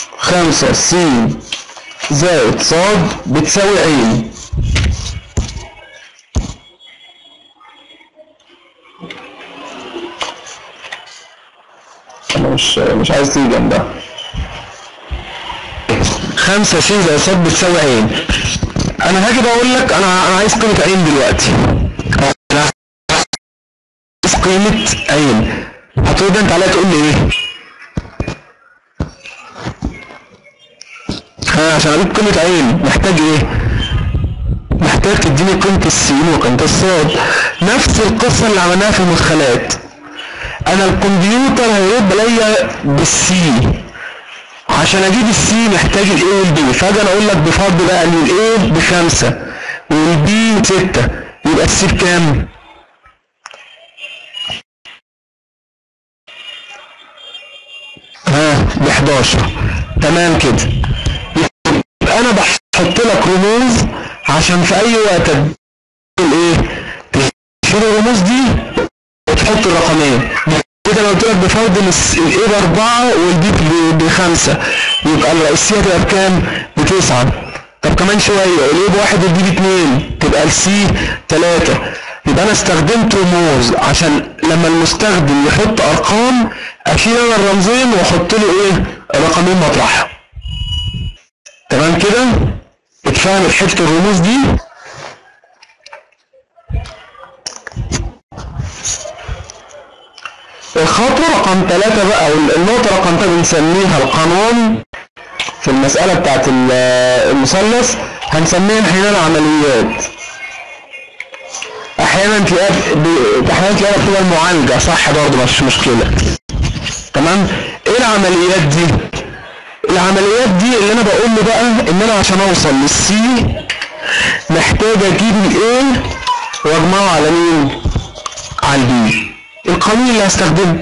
خمسة س زائد صاد بتساوي عين 11 أنا مش مش عايز تيجي جنبها 5 س زائد ص بتساوي عين انا هاجي بقول لك انا انا عايز قيمه عين دلوقتي أنا عايز قيمه عين هترد انت عليا تقول لي ايه ها عشان اجيب قيمه عين محتاج ايه محتاج تديني قيمه السين وقيمه الصاد نفس القصه اللي عملناها في المدخلات انا الكمبيوتر هيرد عليا بالسي عشان اجيب السي محتاج الاي والبي فاجي انا اقول لك بفرض بقى ان الاي بخمسة والبي ستة يبقى السي بكام؟ ها ب 11 تمام كده يبقى انا بحط لك رموز عشان في اي وقت اديك الايه؟ تشيل الرموز دي وتحط الرقمين كده انا قلت لك بفرض ان الايه باربعه والبي ب- بخمسه يبقى الرئيسيه تبقى بكام؟ بتسعه طب كمان شويه الايه بواحد والبي باثنين تبقى السي ثلاثه يبقى انا استخدمت رموز عشان لما المستخدم يحط ارقام اشيل انا الرمزين واحط له ايه؟ رقمين مطرحها تمام كده؟ اتفهمت حته الرموز دي؟ الخطوة رقم ثلاثة بقى أو النقطة رقم ثلاثة بنسميها القانون في المسألة بتاعت ال- المثلث هنسميها أحيانا العمليات أحيانا تلاقيها ب- أحيانا تلاقيها بتبقى المعالجة صح برضه مش مشكلة تمام إيه العمليات دي؟ العمليات دي اللي أنا بقول له بقى إن أنا عشان أوصل للسي محتاج أجيب الإيه وأجمعه على مين؟ على البي القانون اللي هستخدمه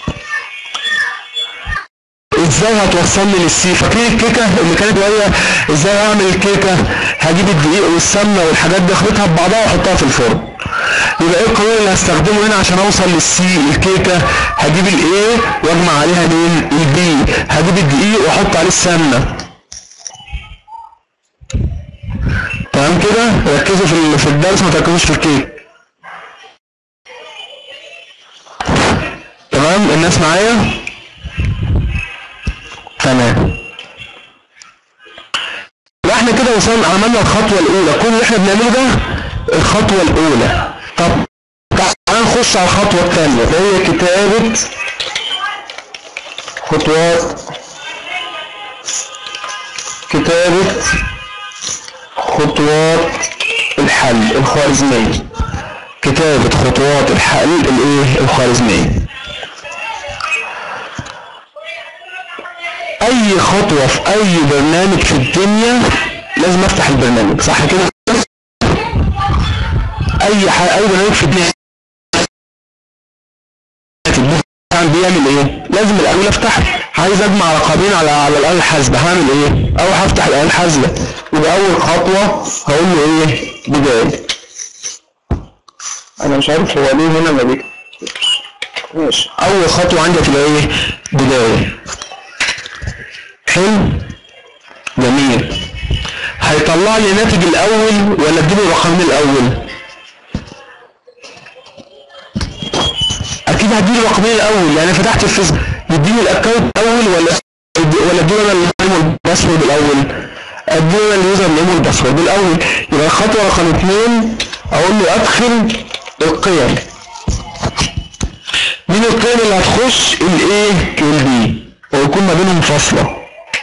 ازاي هتوصلني للسي فاكرين الكيكه اللي كانت وهي ازاي هعمل الكيكه هجيب الدقيق والسمنه والحاجات دي اخلطها ببعضها واحطها في الفرن يبقى ايه القانون اللي هستخدمه هنا عشان اوصل للسي الكيكه هجيب الايه واجمع عليها مين البي هجيب الدقيق واحط عليه السمنه تمام كده ركزوا في ال- في الدرس ما تركزوش في الكيك تمام الناس معايا تمام يبقى احنا كده وصلنا عملنا الخطوة الأولى كل اللي احنا بنعمله ده الخطوة الأولى طب تعال نخش على الخطوة الثانية اللي هي كتابة خطوات كتابة خطوات الحل الخوارزمية كتابة خطوات الحل الايه الخوارزمية اي خطوة في اي برنامج في الدنيا لازم افتح البرنامج صح كده اي ح... اي برنامج في الدنيا بيعمل ايه لازم الاول افتحه عايز اجمع رقمين على على الاله الحاسبه هعمل ايه او هفتح الاله الحاسبه يبقى اول خطوه هقول له ايه بدايه انا مش عارف هو ليه هنا ما بيك ماشي اول خطوه عندي هتبقى ايه بدايه حلو جميل هيطلع لي ناتج الاول ولا اديله رقمين الاول اكيد هديله رقمين الاول يعني فتحت الفيسبوك يديني الاكونت الاول ولا ولا اديله انا النيم والباسورد الاول اديله انا اليوزر نيم والباسورد الاول يبقى الخطوه رقم اثنين اقول له ادخل القيم مين القيم اللي هتخش الايه البي ويكون ما بينهم فاصله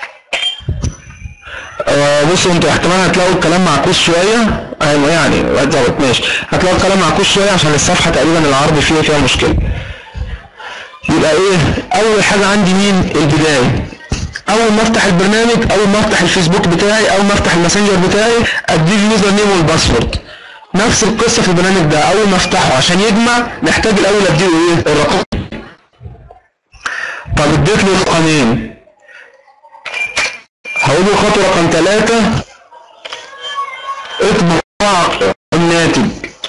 آه، بصوا انتوا احتمال هتلاقوا الكلام معكوس شويه ايوه يعني اتظبط ماشي هتلاقوا الكلام معكوس شويه عشان الصفحه تقريبا العرض فيها فيها مشكله يبقى ايه اول حاجه عندي مين البدايه اول ما افتح البرنامج اول ما افتح الفيسبوك بتاعي اول ما افتح الماسنجر بتاعي اديه اليوزر نيم والباسورد نفس القصه في البرنامج ده اول ما افتحه عشان يجمع محتاج الاول اديله ايه الرقم طب اديت له رقمين هقول له خطوة رقم ثلاثة اطبع الناتج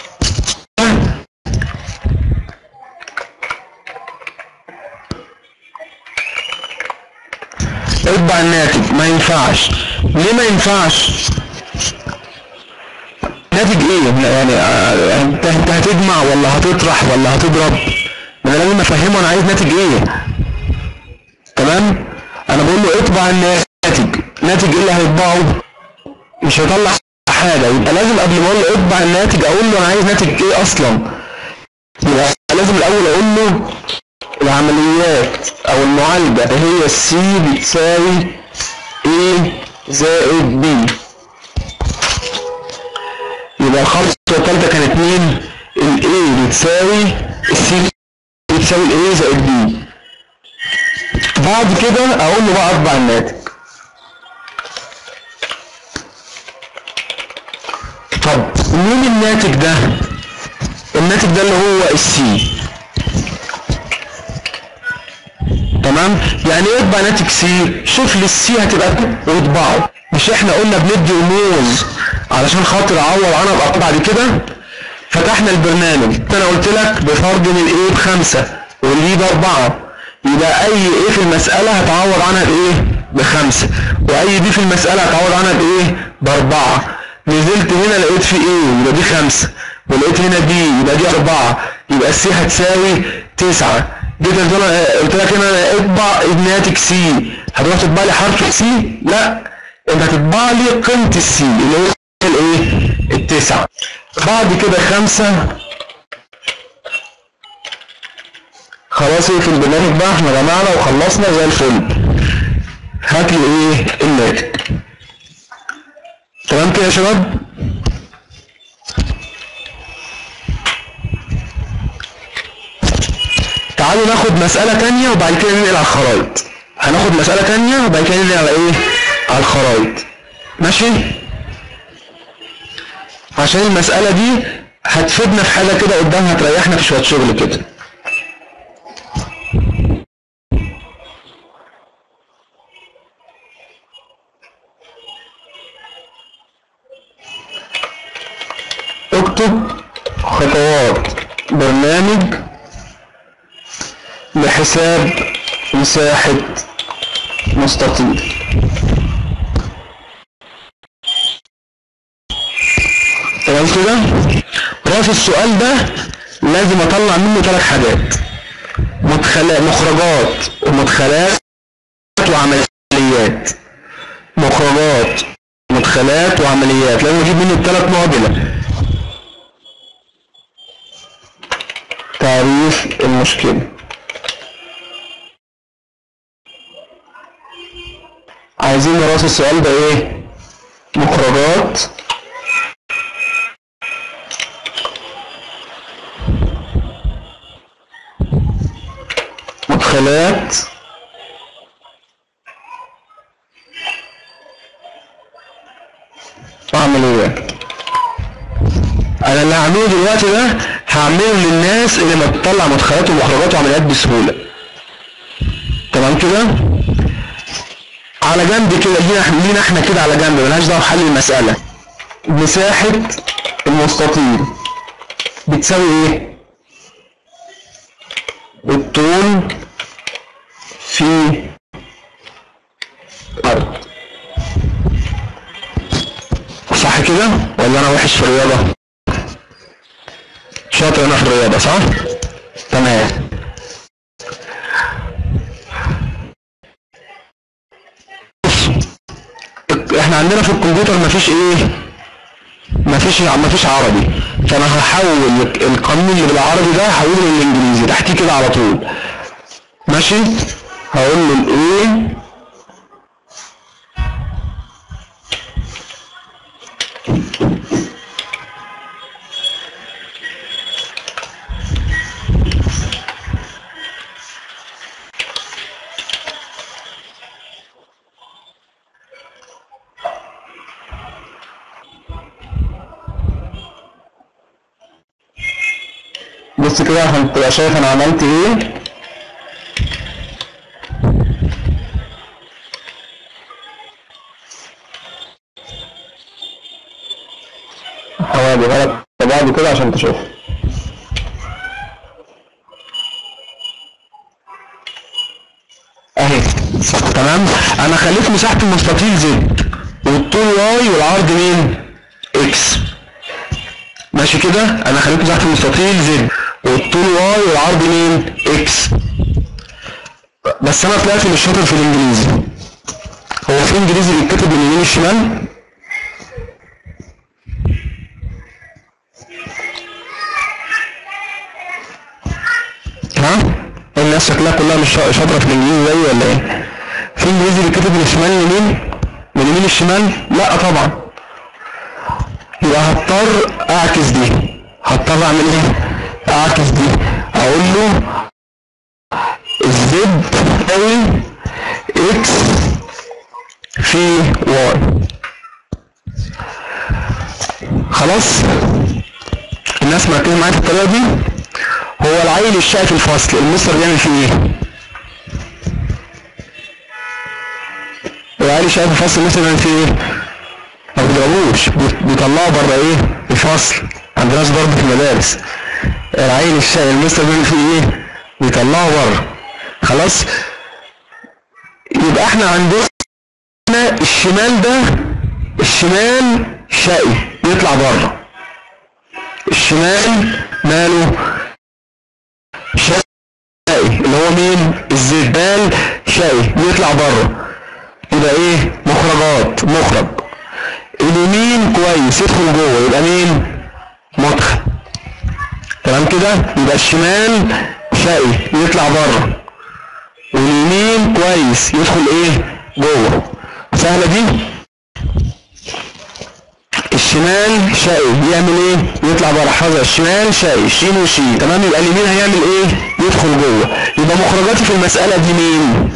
اطبع الناتج ما ينفعش ليه ما ينفعش ناتج ايه يعني آه، انت انت هتجمع ولا هتطرح ولا هتضرب ما انا لازم افهمه انا عايز ناتج ايه تمام انا بقول له اطبع الناتج ناتج ايه اللي هيطبعه مش هيطلع حاجه يبقى لازم قبل ما اقول له اطبع الناتج اقول له انا عايز ناتج ايه اصلا يبقى لازم الاول اقول له العمليات او المعالجه هي السي بتساوي A زائد B يبقى الخطوه الثالثه كانت مين ال A بتساوي ال C بتساوي ال A زائد B بعد كده اقول له بقى اطبع الناتج طب مين الناتج ده الناتج ده اللي هو السي تمام يعني ايه يطبع ناتج سي شوف لي السي هتبقى واطبعه مش احنا قلنا بندي رموز علشان خاطر اعوض عنها بقى بعد كده فتحنا البرنامج انا قلت لك بفرض ان الايه بخمسه والاي باربعه يبقى اي ايه في المساله هتعوض عنها بايه بخمسه واي بي في المساله هتعوض عنها بايه باربعه نزلت هنا لقيت في ايه يبقى دي خمسه ولقيت هنا بي يبقى دي اربعه يبقى السي هتساوي تسعه جيت قلت له- قلت لك هنا اطبع الناتج سي هتروح تطبع لي حرف سي لا انت هتطبع لي قيمه السي اللي هو الايه التسعه بعد كده خمسه خلاص ايه في البرنامج بقى احنا جمعنا وخلصنا زي الفل هات لي ايه الناتج تمام كده يا شباب تعالوا ناخد مسألة تانية وبعد كده ننقل على الخرايط هناخد مسألة تانية وبعد كده ننقل على ايه على الخرايط ماشي عشان المسألة دي هتفيدنا في حاجة كده قدام هتريحنا في شوية شغل كده اكتب خطوات برنامج لحساب مساحة مستطيل تمام كده راس السؤال ده لازم اطلع منه ثلاث حاجات مدخلات مخرجات ومدخلات وعمليات مخرجات مدخلات وعمليات لازم اجيب منه الثلاث معضله تعريف المشكله عايزين راس السؤال ده ايه مخرجات مدخلات وعمليات انا اللي هعمله دلوقتي ده هعمله للناس اللي ما بتطلع مدخلات ومخرجات وعمليات بسهوله تمام كده على جنب كده لينا احنا لينا احنا كده على جنب ملهاش دعوه بحل المساله مساحه المستطيل بتساوي ايه الطول في الارض صح كده ولا انا وحش في الرياضه شاطر انا في الرياضه صح تمام احنا عندنا في الكمبيوتر مفيش ايه مفيش مفيش عربي فانا هحول القانون اللي بالعربي ده هحوله للانجليزي تحتيه كده على طول ماشي هقول له الايه بص كده عشان تبقى شايف انا عملت ايه حوالي غلط بعض كده عشان تشوف اهي تمام انا خليت مساحة المستطيل زد والطول واي والعرض مين اكس ماشي كده انا خليت مساحة المستطيل زد والطول واي والعرض مين اكس بس انا طلعت مش شاطر في الانجليزي هو في انجليزي بيتكتب من اليمين الشمال ها الناس شكلها كلها مش شا- شاطره في الانجليزي زي ولا ايه في انجليزي بيتكتب من الشمال لليمين من اليمين الشمال لا طبعا يبقى هضطر اعكس دي هضطر اعمل ايه اعكس دي اقول له الزد تساوي اكس في واي خلاص الناس مركزه معايا في الطريقه دي هو العيل الشقي في الفصل المستر بيعمل فيه ايه العيل الشقي في الفصل المستر بيعمل فيه ايه ما بيضربوش بي- بيطلعوا بره ايه الفصل عندناش ضرب في المدارس العيل الشقي المستر بيعمل فيه ايه بيطلعه بره خلاص يبقى احنا عندنا الشمال ده الشمال شقي يطلع بره الشمال ماله شقي اللي هو مين الزبال شقي يطلع بره يبقى ايه مخرجات مخرج اليمين كويس يدخل جوه يبقى مين مدخل تمام كده يبقى الشمال شقي يطلع بره واليمين كويس يدخل ايه جوه سهله دي الشمال شقي يعمل ايه يطلع بره احفظها الشمال شقي شين وشين تمام يبقى اليمين هيعمل ايه يدخل جوه يبقى مخرجاتي في المساله دي مين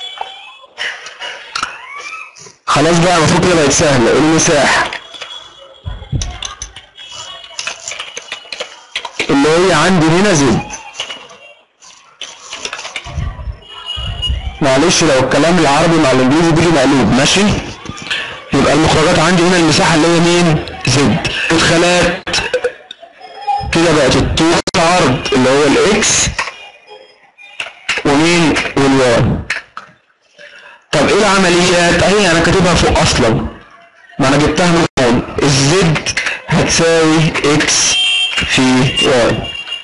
خلاص بقى المفروض كده بقت سهله المساحه اللي هي عندي هنا زد معلش لو الكلام العربي مع الانجليزي بيجي مقلوب ماشي يبقى المخرجات عندي هنا المساحه اللي هي مين زد مدخلات كده بقت الطول العرض اللي هو الاكس ومين والواي طب ايه العمليات اهي انا كاتبها فوق اصلا ما انا جبتها من هون الزد هتساوي اكس في واي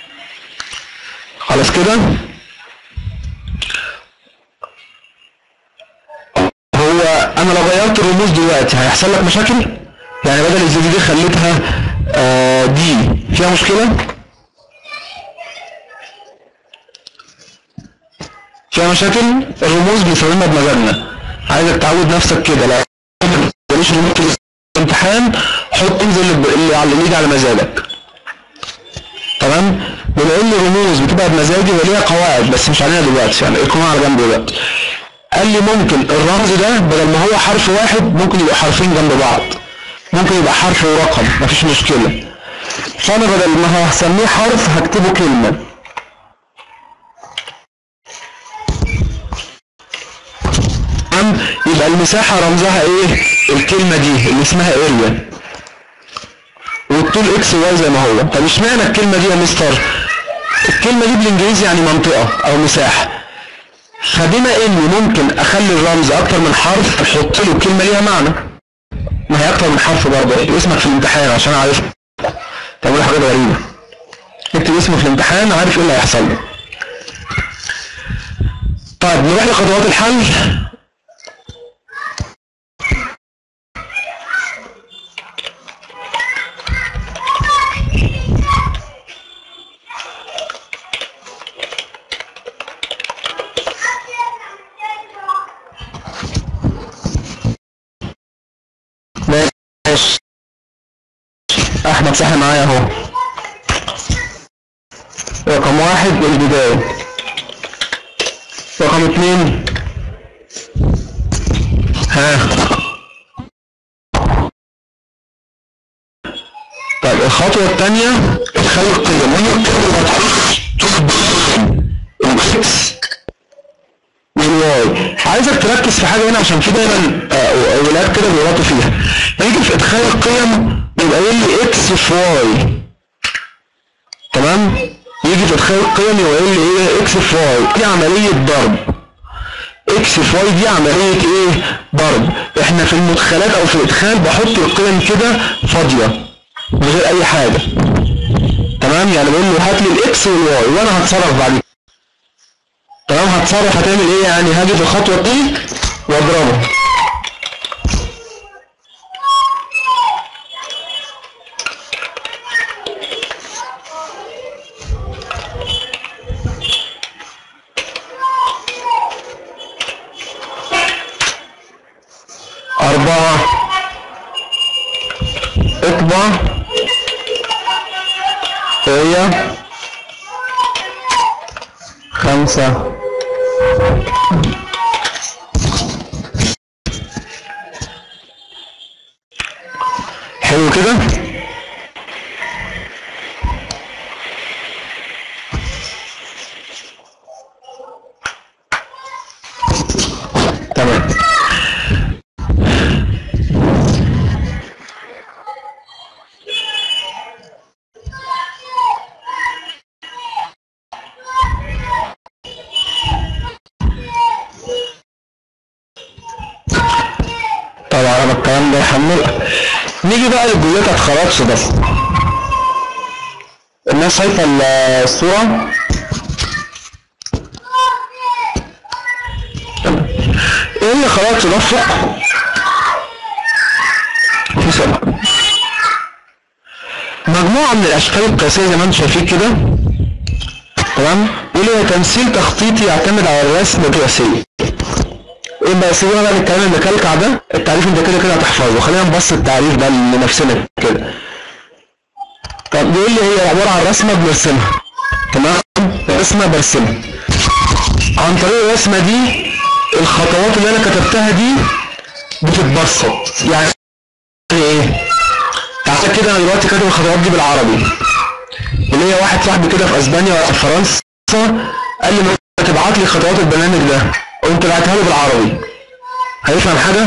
خلاص كده هو انا لو غيرت الرموز دلوقتي هيحصل لك مشاكل يعني بدل الزد دي خليتها آه دي فيها مشكله فيها مشاكل الرموز بيستخدمها بمزاجنا عايزك تعود نفسك كده لا تقوليش رموز في الامتحان حط انزل اللي اللي على اللي يجي على مزاجك تمام بما ان الرموز بتبقى بمزاجي وليها قواعد بس مش علينا دلوقتي يعني اركنوها على جنب دلوقتي قال لي ممكن الرمز ده بدل ما هو حرف واحد ممكن يبقى حرفين جنب بعض ممكن يبقى حرف ورقم مفيش مشكله فانا بدل ما هسميه حرف هكتبه كلمه تمام يبقى المساحة رمزها ايه الكلمة دي اللي اسمها اريا والطول اكس واي زي ما هو طب اشمعنى الكلمة دي يا مستر الكلمة دي بالانجليزي يعني منطقة او مساحة فبما اني ممكن اخلي الرمز اكتر من حرف احط له كلمة ليها معنى ما هي اكتر من حرف برضه اكتب اسمك في الامتحان عشان عارف تعمل حاجات غريبة اكتب اسمه في الامتحان عارف ايه اللي هيحصل له طيب نروح لخطوات الحل ماشي احمد صاحي معايا اهو رقم واحد البداية رقم اتنين ها طيب الخطوة التانية ادخال القيم وهي القيم واضحة الاكس والواي عايزك تركز في حاجة هنا عشان في دايما آه، ولاد كده بيغلطوا فيها يجي في ادخال القيم يبقى يقول لي اكس في واي تمام يجي في ادخال القيم يبقى يقول لي ايه اكس في واي دي عملية ضرب اكس في واي دي عملية ايه ضرب احنا في المدخلات او في الادخال بحط القيم كده فاضية من غير اي حاجة تمام يعني بقول له هات لي الاكس والواي وانا هتصرف بعد كده تمام هتصرف هتعمل ايه يعني هاجي في الخطوه دي واضربه أربعة اطبع هي خمسة حلو كده تمام طبعا انا الكلام ده يحمل نيجي بقى للجزئيات الخراج صدف الناس شايفه ال- الصوره تمام. ايه اللي خراج تدفق في سؤال مجموعه من الاشكال القياسيه زي ما انتم شايفين كده تمام واللي هي تمثيل تخطيطي يعتمد على الرسم القياسي ايه بقى سيبنا بقى الكلام المكلكع ده التعريف انت كده كده هتحفظه خلينا نبص التعريف ده لنفسنا كده طب بيقول لي هي عباره عن رسمه بنرسمها تمام رسمه برسمها عن طريق الرسمه دي الخطوات اللي انا كتبتها دي بتتبسط يعني ايه تعالى كده انا دلوقتي كاتب الخطوات دي بالعربي اللي هي واحد صاحبي كده في اسبانيا ولا في فرنسا قال لي ما تبعت لي خطوات البرنامج ده قمت بعتها له بالعربي هيفهم حاجه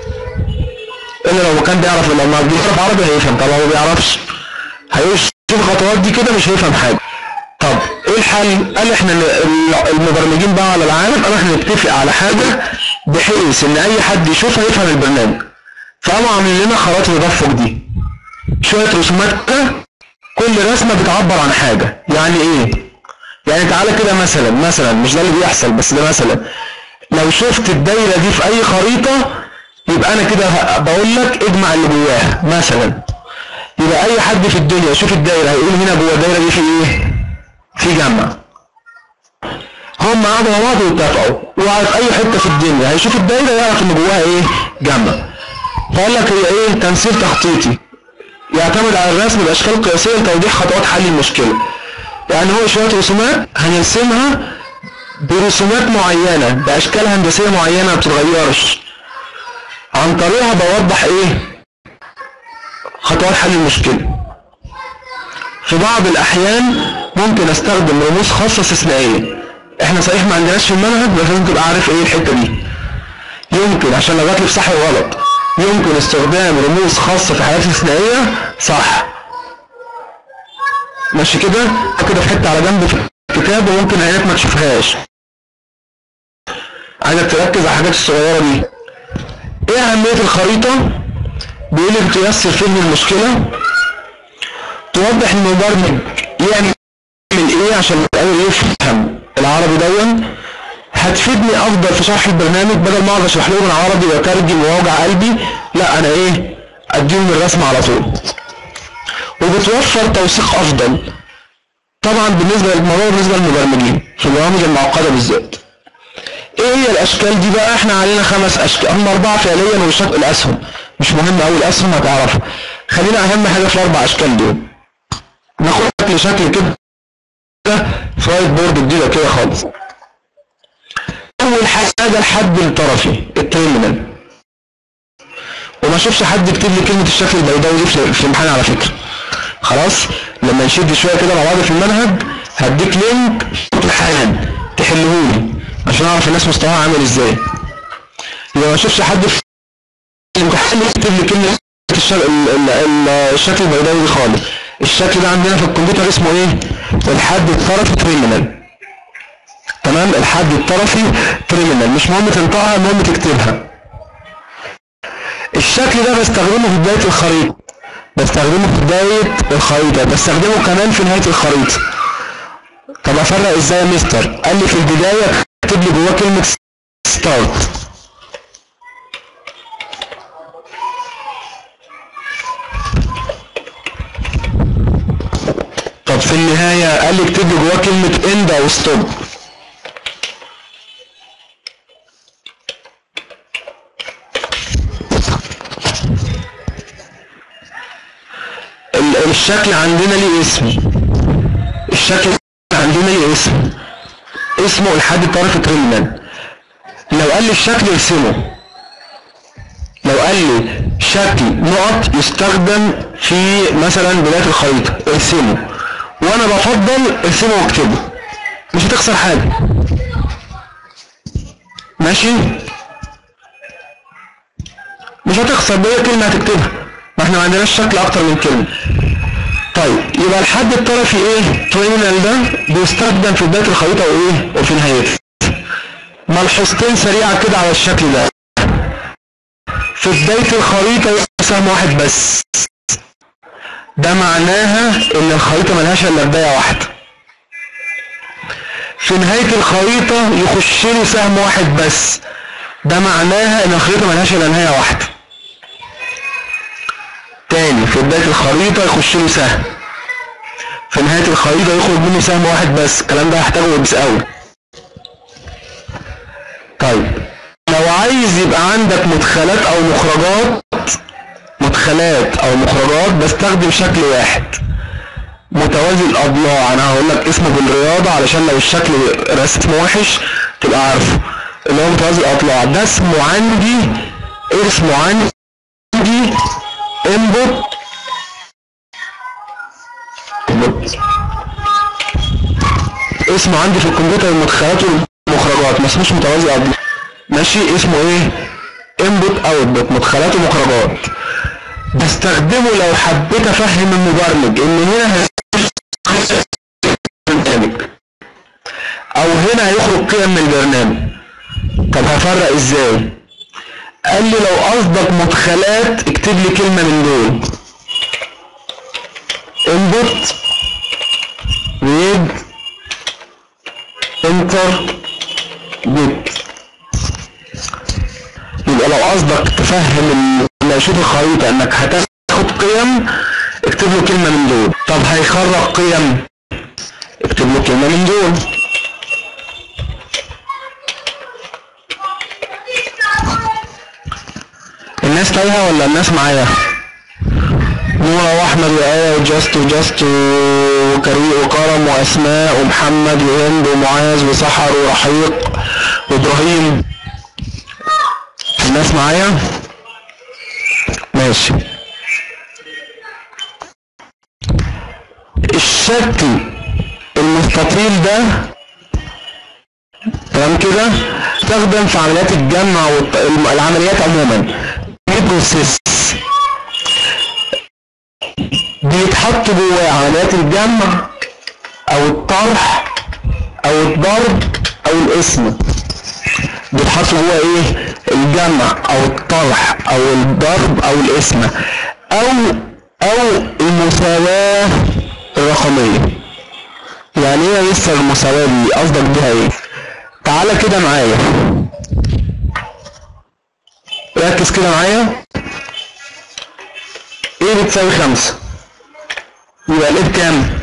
الا لو كان بيعرف لو ما بيعرف عربي هيفهم طب لو ما بيعرفش هيشوف الخطوات دي كده مش هيفهم حاجه طب ايه الحل قال احنا ال- ال- المبرمجين بقى على العالم قالوا احنا نتفق على حاجه بحيث ان اي حد يشوفها يفهم البرنامج فقاموا عاملين لنا خرائط التدفق دي شويه رسومات كده كل رسمه بتعبر عن حاجه يعني ايه يعني تعالى كده مثلا مثلا مش ده اللي بيحصل بس ده مثلا لو شفت الدايره دي في اي خريطه يبقى انا كده ه- بقول لك اجمع اللي جواها مثلا يبقى اي حد في الدنيا يشوف الدايره هيقول هنا جوه الدايره دي في ايه في جمع هم قعدوا مع بعض واتفقوا وفي اي حته في الدنيا هيشوف الدايره يعرف ان جواها ايه جمع فقال لك هي ايه تمثيل تخطيطي يعتمد على الرسم باشكال قياسيه لتوضيح خطوات حل المشكله يعني هو شويه رسومات هنرسمها برسومات معينه باشكال هندسيه معينه ما بتتغيرش عن طريقها بوضح ايه خطوات حل المشكله في بعض الاحيان ممكن استخدم رموز خاصه استثنائيه احنا صحيح ما عندناش في المنهج بس لازم تبقى عارف ايه الحته دي يمكن عشان لو جات لي في صح وغلط يمكن استخدام رموز خاصه في حالات استثنائيه صح ماشي كده كده في حته على جنب في الكتاب وممكن عينك ما تشوفهاش عايزك تركز على الحاجات الصغيره دي ايه اهميه الخريطه بيقول لك تيسر فهم المشكله توضح المبرمج يعمل ايه عشان يقدر يفهم العربي دون هتفيدني افضل في شرح البرنامج بدل ما اقعد اشرح لهم العربي واترجم واوجع قلبي لا انا ايه اديهم الرسم على طول وبتوفر توثيق افضل طبعا بالنسبه للموضوع بالنسبه للمبرمجين في البرامج المعقده بالذات ايه هي الاشكال دي بقى احنا علينا خمس اشكال هم اربعه فعليا والشق الاسهم مش مهم قوي الاسهم هتعرفها خلينا اهم حاجه في الاربع اشكال دول ناخد شكل شكل كده في وايت بورد جديده كده خالص اول حاجه الحد الطرفي التيرمينال وما اشوفش حد يكتب لي كلمه الشكل البيضاوي دي في في الامتحان على فكره خلاص لما نشد شويه كده مع بعض في المنهج هديك لينك امتحان تحلهولي عشان اعرف الناس مستواها عامل ازاي يبقى ما اشوفش حد في الامتحان يكتب لي كلمه الشكل, الشكل البيضاوي دي خالص الشكل ده عندنا في الكمبيوتر اسمه ايه الحد الطرفي ترمينال تمام الحد الطرفي ترمينال مش مهم تنطقها المهم تكتبها الشكل ده بستخدمه في بداية الخريطة بستخدمه في بداية الخريطة بستخدمه كمان في نهاية الخريطة طب افرق ازاي يا مستر قال لي في البداية اكتب لي جواه كلمة ستارت طب في النهاية قال لي اكتب لي جواه كلمة اند او ستوب ال- الشكل عندنا ليه اسم الشكل عندنا ليه اسم اسمه الحد الطرفي ترمينال لو قال لي الشكل ارسمه لو قال لي شكل نقط يستخدم في مثلا بداية الخريطة ارسمه وانا بفضل ارسمه واكتبه مش هتخسر حاجة ماشي مش هتخسر بأي كلمة هتكتبها ما احنا ما عندناش شكل اكتر من كلمة طيب يبقى الحد الطرفي ايه ترمينال ده بيستخدم في بداية الخريطة وايه وفي نهايتها ملحوظتين سريعة كده على الشكل ده في بداية الخريطة سهم واحد بس ده معناها ان الخريطة ملهاش الا بداية واحدة في نهاية الخريطة يخش له سهم واحد بس ده معناها ان الخريطة ملهاش الا نهاية واحدة تاني في بداية الخريطة يخش له سهم في نهاية الخريطة يخرج منه سهم واحد بس الكلام ده هحتاجه يبس قوي طيب لو عايز يبقى عندك مدخلات او مخرجات مدخلات او مخرجات بستخدم شكل واحد متوازي الاضلاع انا هقول لك اسمه بالرياضه علشان لو الشكل رسمه وحش تبقى عارفه اللي هو متوازي الاضلاع ده اسمه عندي اسمه عندي انبوت اسمه عندي في الكمبيوتر المدخلات والمخرجات ما اسموش متوازي اضلاع ماشي اسمه ايه انبوت اوتبوت مدخلات ومخرجات بستخدمه لو حبيت افهم المبرمج ان هنا البرنامج او هنا هيخرج قيم من البرنامج طب هفرق ازاي قال لي لو قصدك مدخلات اكتب لي كلمه من دول انبوت ريد انتر جيت يبقى لو قصدك تفهم ال- لما يشوف الخريطة انك هتاخد قيم اكتب له كلمة من دول طب هيخرج قيم اكتب له كلمة من دول الناس تايهة ولا الناس معايا؟ نورا واحمد وآية وجاست وجاست وكريم وكرم واسماء ومحمد وهند ومعاذ وسحر ورحيق وابراهيم الناس معايا ماشي الشكل المستطيل ده تمام كده استخدم في عمليات الجمع والعمليات عموما بروسيس بيتحط جواه عمليات الجمع او الطرح او الضرب او الاسم بيتحط جوه ايه الجمع او الطرح او الضرب او الاسم او او المساواة الرقمية يعني ايه يا مستر المساواة دي قصدك بيها ايه تعالى كده معايا ركز كده معايا ايه بتساوي خمسة يبقى الايه بكام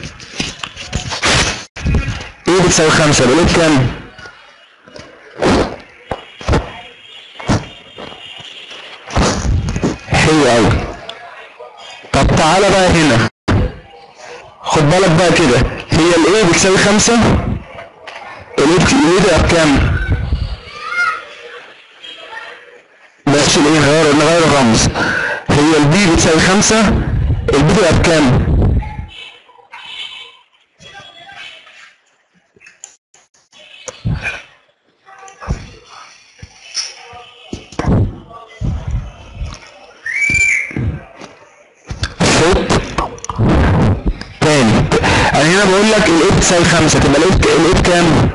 ايه بتساوي خمسة يبقى الايه بكام حلو قوي طب تعالى بقى هنا خد بالك بقى كده هي الايه بتساوي خمسة الايه بت- الايه ده بكام ماشي الايه غير نغير الرمز هي البي بتساوي خمسة البي تبقى بكام صوت تاني انا هنا بقول لك الايه بتساوي خمسة تبقى الايه بك- الايه بكام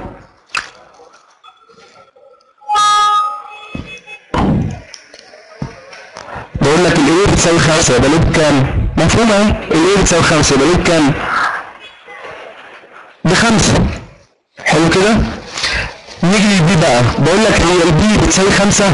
بقول لك الايه بتساوي خمسة يبقى الايه بكام مفهوم اهي الايه بتساوي خمسة يبقى الايه بكام بخمسة حلو كده نيجي للبي البي بقى بقول لك هي البي بتساوي خمسة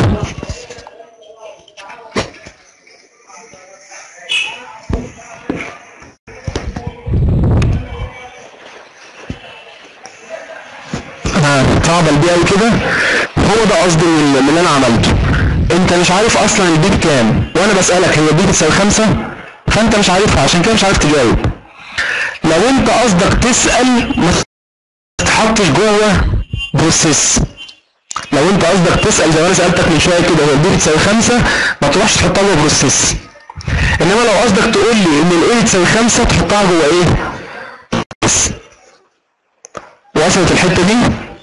ها صعبة البي قوي كده هو ده قصدي من من اللي انا عملته انت مش عارف اصلا البي بكام وانا بسألك هي البي بتساوي خمسة فانت مش عارفها عشان كده مش عارف تجاوب لو انت قصدك تسأل ما تتحطش جوه بروسيس لو انت قصدك تسأل زي ما انا سألتك من شوية كده هو البي بتساوي خمسة ما تروحش تحطها جوه بروسيس انما لو قصدك تقول لي ان الاي بتساوي خمسة تحطها جوه ايه بس. وصلت الحتة دي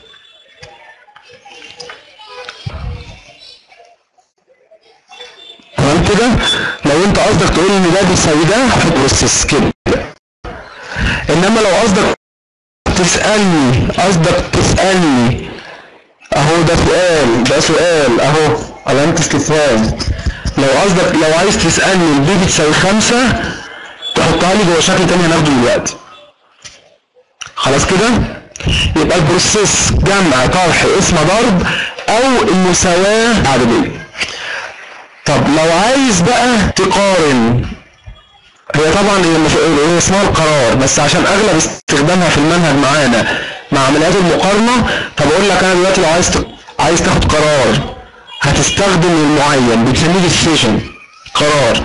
تمام كده لو انت قصدك تقول ان ده بيساوي ده حط بروسيس كده انما لو قصدك تسألني قصدك تسألني اهو ده سؤال ده سؤال اهو علامة استفهام لو قصدك لو عايز تسألني البي بتساوي خمسة تحطها لي جوه شكل تاني هناخده دلوقتي خلاص كده يبقى البروسيس جمع طرح اسم ضرب او المساواة عددية طب لو عايز بقى تقارن هي طبعا هي مش- هي اسمها القرار بس عشان اغلب استخدامها في المنهج معانا مع عمليات المقارنه فبقول لك انا دلوقتي لو عايز ت- عايز تاخد قرار هتستخدم المعين بنسميه ديسيجن قرار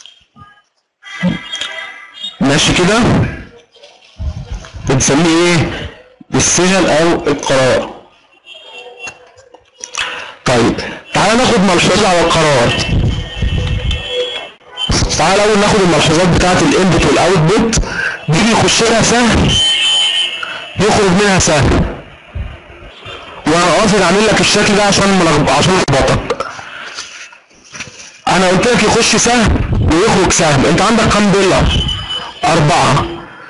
ماشي كده بنسميه ايه ديسيجن او القرار طيب تعالى ناخد ملحوظه على القرار تعال الاول ناخد الملحوظات بتاعه الانبوت والاوتبوت دي يخش لها سهل يخرج منها سهل وانا قاصد اعمل لك الشكل ده عشان ملخب... عشان اخبطك انا قلت لك يخش سهم ويخرج سهم انت عندك كام ضلع اربعه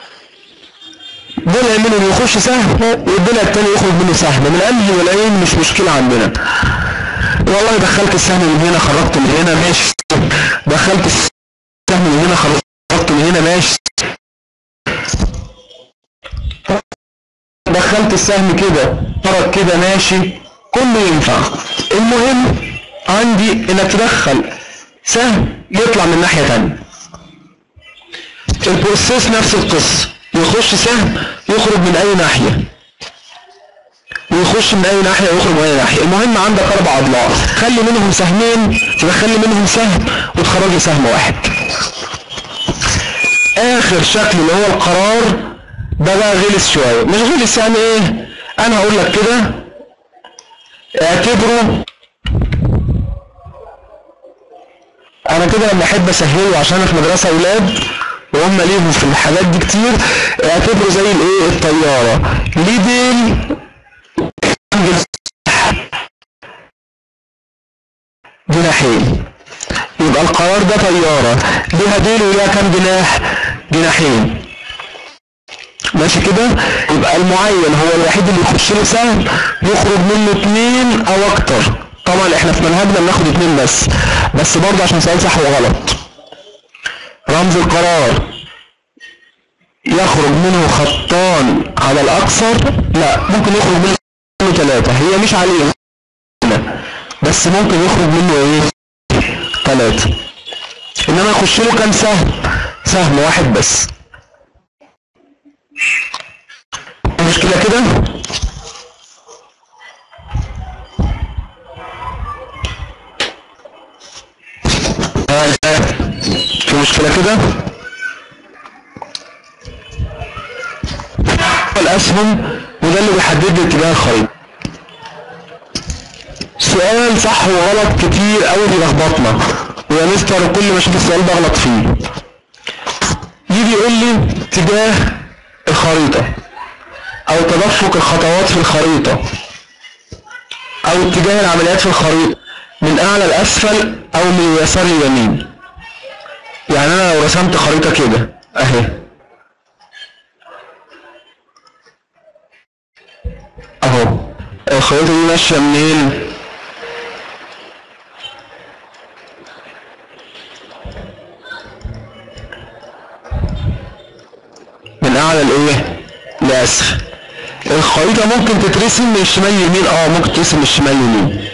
ضلع منهم يخش سهم والضلع التاني يخرج منه سهم من انهي والعين مش مشكله عندنا والله دخلت السهم من هنا خرجت من هنا ماشي دخلت السهم من هنا خرجت من هنا ماشي دخلت السهم كده خرج كده ماشي كله ينفع المهم عندي انك تدخل سهم يطلع من ناحية تانية البروسيس نفس القصة يخش سهم يخرج من اي ناحية ويخش من اي ناحية ويخرج من اي ناحية المهم عندك اربع اضلاع خلي منهم سهمين تدخلي منهم سهم وتخرج لي سهم واحد اخر شكل اللي هو القرار ده بقى غلس شوية مش غلس يعني ايه انا هقول لك كده اعتبره انا كده لما احب اسهله عشان أنا في مدرسة اولاد وهم ليهم في الحاجات دي كتير اعتبره زي الايه الطيارة ليه ديل جناحين يبقى القرار ده طيارة ليها ديل وليها كام جناح جناحين ماشي كده يبقى المعين هو الوحيد اللي يخش له سهم يخرج منه اتنين او اكتر طبعا احنا في منهجنا بناخد اتنين بس بس برضه عشان سؤال صح وغلط رمز القرار يخرج منه خطان على الاكثر لا ممكن يخرج منه ثلاثة هي مش عليه بس ممكن يخرج منه ايه ثلاثة انما يخش له كام سهم سهم واحد بس مشكلة كده في مشكلة كده الأسهم وده اللي بيحدد لي اتجاه الخريطة سؤال صح وغلط كتير قوي بيلخبطنا ويا مستر كل ما اشوف السؤال بغلط فيه يجي يقول لي اتجاه الخريطة او تدفق الخطوات في الخريطة او اتجاه العمليات في الخريطة من اعلى لاسفل او من اليسار لليمين يعني انا لو رسمت خريطة كده اهي اهو الخريطة دي ماشية منين من اعلى لايه لاسفل الخ... خريطة ممكن تترسم من الشمال يمين اه ممكن تترسم من الشمال يمين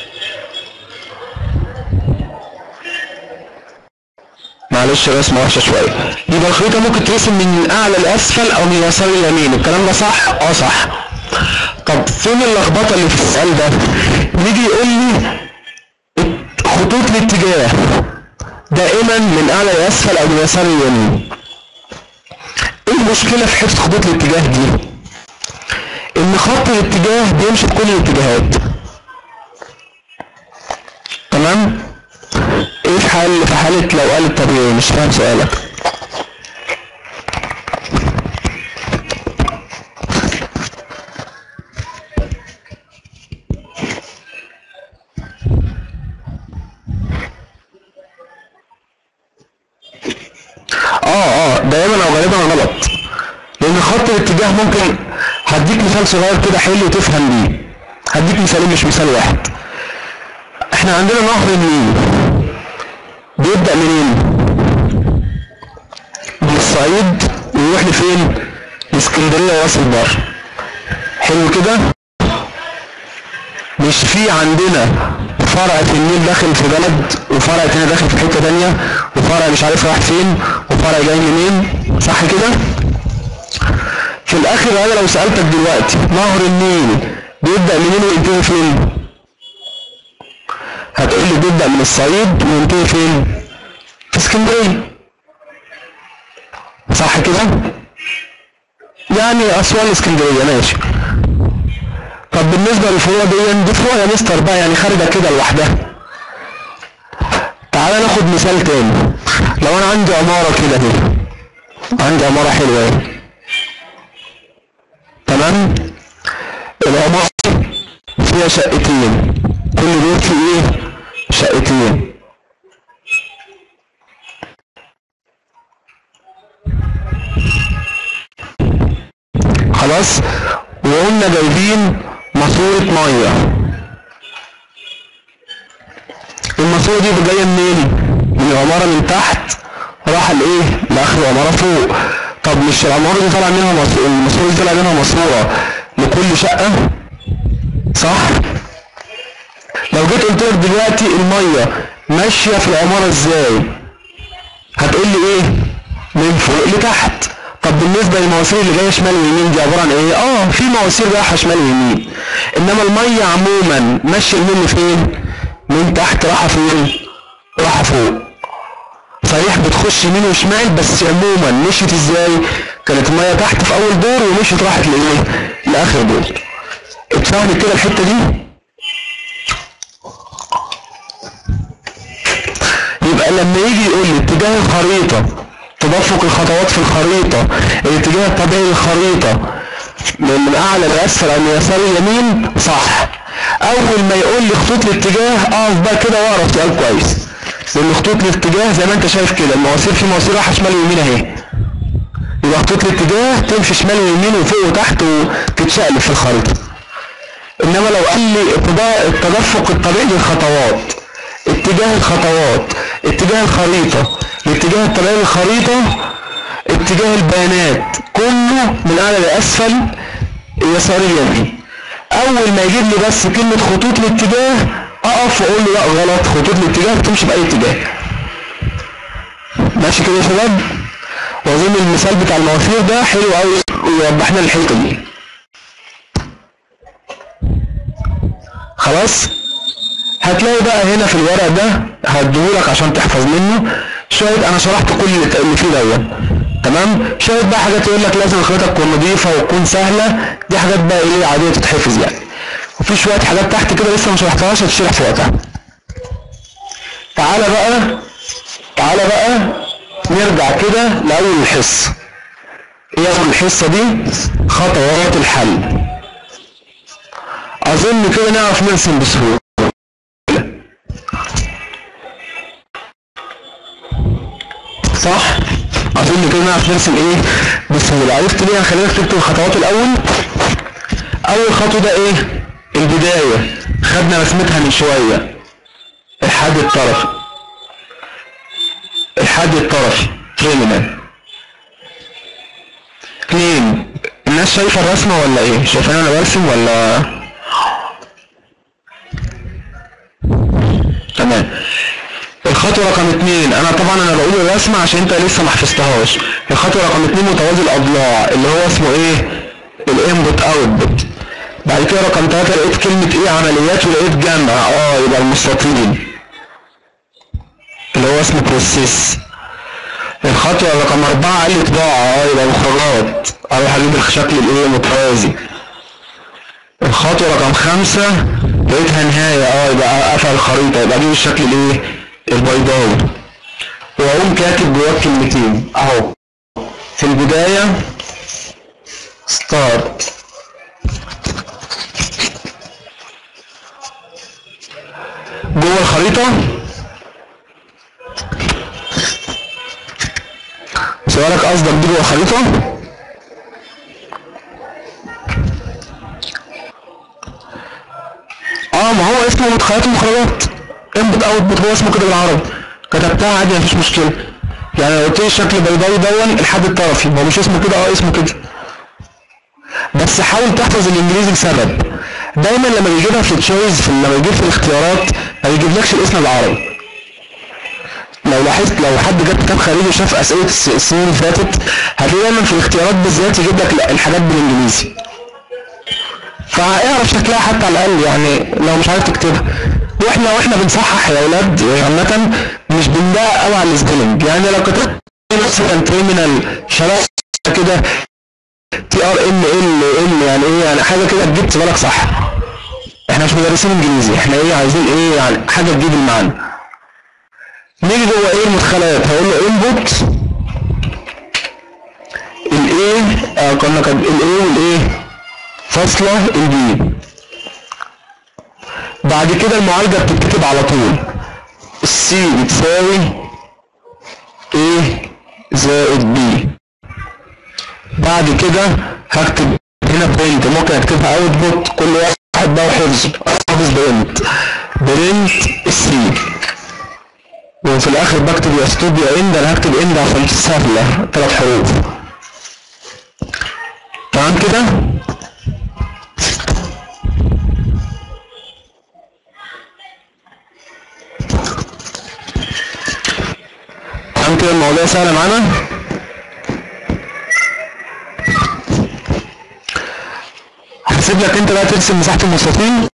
معلش رسمة وحشة شوية يبقى الخريطة ممكن ترسم من أعلى لأسفل أو من يسار ليمين الكلام ده صح؟ اه صح طب فين اللخبطة اللي في السؤال ده؟ نيجي يقول لي خطوط الاتجاه دائما من أعلى لأسفل أو من يسار ليمين ايه المشكلة في حفظ خطوط الاتجاه دي؟ ان خط الاتجاه بيمشي في كل الاتجاهات تمام ايه في حال في حالة لو قال الطبيعي مش فاهم سؤالك اه اه دايما او غالبا غلط لان خط الاتجاه ممكن هديك مثال صغير كده حلو تفهم بيه هديك مثالين مش مثال واحد احنا عندنا نهر النيل بيبدأ منين من الصعيد ويروح لفين لاسكندرية وراس البر حلو كده مش في عندنا فرع في النيل داخل في بلد وفرع تاني داخل في حتة تانية وفرع مش عارف رايح فين وفرع جاي منين صح كده في الاخر انا لو سألتك دلوقتي نهر النيل بيبدأ منين وينتهي فين هتقول لي بيبدأ من الصعيد وينتهي فين في اسكندرية صح كده يعني اسوان اسكندرية ماشي طب بالنسبة للفروع دي دي فروع يا مستر بقى يعني خارجة كده لوحدها تعالى ناخد مثال تاني لو انا عندي عمارة كده اهي عندي عمارة حلوة اهي تمام العمارة فيها شقتين كل بيت فيه ايه شقتين خلاص وقلنا جايبين ماسورة مية الماسورة دي جاية منين؟ من العمارة من تحت راح لايه؟ لاخر العمارة فوق طب مش العمارة دي طالع منها مص... الماسورة دي طالع منها ماسورة لكل شقة صح؟ لو جيت قلت لك دلوقتي المية ماشية في العمارة ازاي؟ هتقول لي ايه؟ من فوق لتحت طب بالنسبة للمواسير اللي جاية شمال ويمين دي عبارة عن ايه؟ اه في مواسير رايحة شمال ويمين انما المية عموما ماشية منين لفين؟ من تحت رايحة فين؟ رايحة فوق صحيح بتخش يمين وشمال بس عموما مشيت ازاي؟ كانت المية تحت في اول دور ومشيت راحت لايه؟ لاخر دور اتفهمت كده الحتة دي؟ يبقى لما يجي يقول لي اتجاه الخريطة تدفق الخطوات في الخريطة الاتجاه الطبيعي للخريطة من من اعلى لاسفل او من يسار اليمين صح اول ما يقول لي خطوط الاتجاه اقف بقى كده واقرا سؤال كويس لان خطوط الاتجاه زي ما انت شايف كده المواسير في مواسير رايحه شمال ويمين اهي يبقى خطوط الاتجاه تمشي شمال ويمين وفوق وتحت وتتشقلب في الخريطه انما لو قال لي اتجاه- التدفق الطبيعي للخطوات اتجاه الخطوات اتجاه الخريطة الاتجاه الطبيعي للخريطة اتجاه البيانات كله من اعلى لاسفل يسار اليمين اول ما يجيب لي بس كلمة خطوط الاتجاه اقف واقول له لا غلط خطوط الاتجاه بتمشي باي اتجاه ماشي كده يا شباب واظن المثال بتاع المواسير ده حلو قوي ويوضح لنا الحته دي خلاص هتلاقي بقى هنا في الورق ده هديهولك عشان تحفظ منه شوية انا شرحت كل اللي ت- اللي فيه دوت تمام شوية بقى حاجات يقول لك لازم الخريطة تكون نظيفة وتكون سهلة دي حاجات بقى ايه عادية تتحفظ يعني وفي شوية حاجات تحت كده لسه ما شرحتهاش هتشرح في وقتها تعالى بقى تعالى بقى نرجع كده لأول الحصة ايه أول الحصة دي خطوات الحل أظن كده نعرف نرسم بسهولة صح اظن كده نعرف نرسم ايه بسهوله عرفت ليه هخليك تكتب الخطوات الاول اول خطوه ده ايه البدايه خدنا رسمتها من شويه الحد الطرفي الحد الطرفي تيرمينال اثنين ان الناس شايفه الرسمه ولا ايه شايفين انا برسم ولا تمام الخطوه رقم اتنين انا طبعا انا بقول الرسمه عشان انت لسه ما حفظتهاش الخطوه رقم اتنين متوازي الاضلاع اللي هو اسمه ايه الانبوت اوتبوت بعد كده رقم ثلاثة لقيت كلمة ايه عمليات ولقيت جمع اه يبقى المستطيل اللي هو اسمه بروسيس الخطوة رقم أربعة قال لي طباعة اه يبقى مخرجات أروح أجيب الشكل الإيه متوازي الخطوة رقم خمسة لقيتها نهاية اه يبقى قفل الخريطة يبقى أجيب الشكل الإيه البيضاوي وأقوم كاتب جواه كلمتين أهو في البداية ستارت جوه الخريطة سؤالك قصدك دي جوه الخريطة اه ما هو اسمه مدخلات ومخرجات انبوت اوتبوت هو اسمه كده بالعربي كتبتها عادي مفيش مشكلة يعني لو قلت لي الشكل البيضاوي دون الحد الطرفي هو مش اسمه كده اه اسمه كده بس حاول تحفظ الانجليزي لسبب دايما لما بيجيبها في التشويز في لما بيجيب في الاختيارات ما بيجيبلكش الاسم بالعربي لو لاحظت لو حد جاب كتاب خارجي وشاف اسئله الس- السنين اللي فاتت هتلاقي دايما في الاختيارات بالذات يجيب لك لا- الحاجات بالانجليزي فاعرف شكلها حتى على الاقل يعني لو مش عارف تكتبها واحنا واحنا بنصحح يا اولاد عامه مش بندقق قوي على السبيلنج يعني لو كتبت مثلا ترمينال شرح كده تي ار ام ال ال يعني ايه يعني حاجه كده جبت بالك صح احنا مش مدرسين انجليزي احنا ايه عايزين ايه يعني حاجه تجيب المعنى نيجي جوه ايه المدخلات هقول له انبوت الايه آه كنا كاتب الايه والايه فاصله البي بعد كده المعالجه بتتكتب على طول السي بتساوي ايه زائد بي بعد كده هكتب هنا برنت ممكن اكتبها اوتبوت كل واحد بقى حفظ حافظ برنت برنت السي وفي الاخر بكتب يا ستوب يا اند انا هكتب اند عشان سهله ثلاث حروف تمام كده تمام كده الموضوع سهل معانا هسيب لك انت بقى ترسم مساحة المستطيل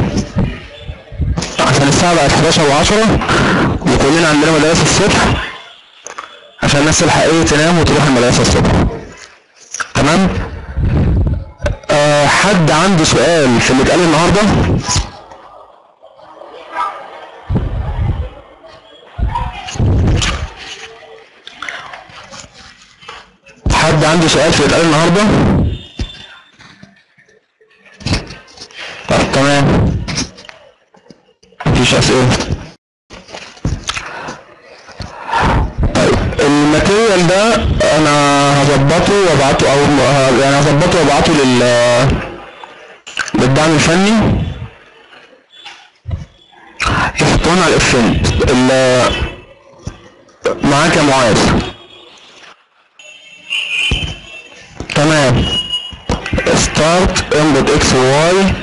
عشان الساعة بقت 11 و10 وكلنا عندنا مدرسة الصبح عشان الناس الحقيقية تنام وتروح المدرسة الصبح تمام آه حد عنده سؤال في اللي اتقال النهارده حد عنده سؤال في اللي اتقال النهارده طب تمام مفيش أسئلة طيب الماتيريال ده أنا هظبطه وأبعته أو ه- يعني هظبطه وأبعته لل للدعم الفني يحطونا على الإفنت ال- معاك يا معاذ تمام ستارت انبوت اكس واي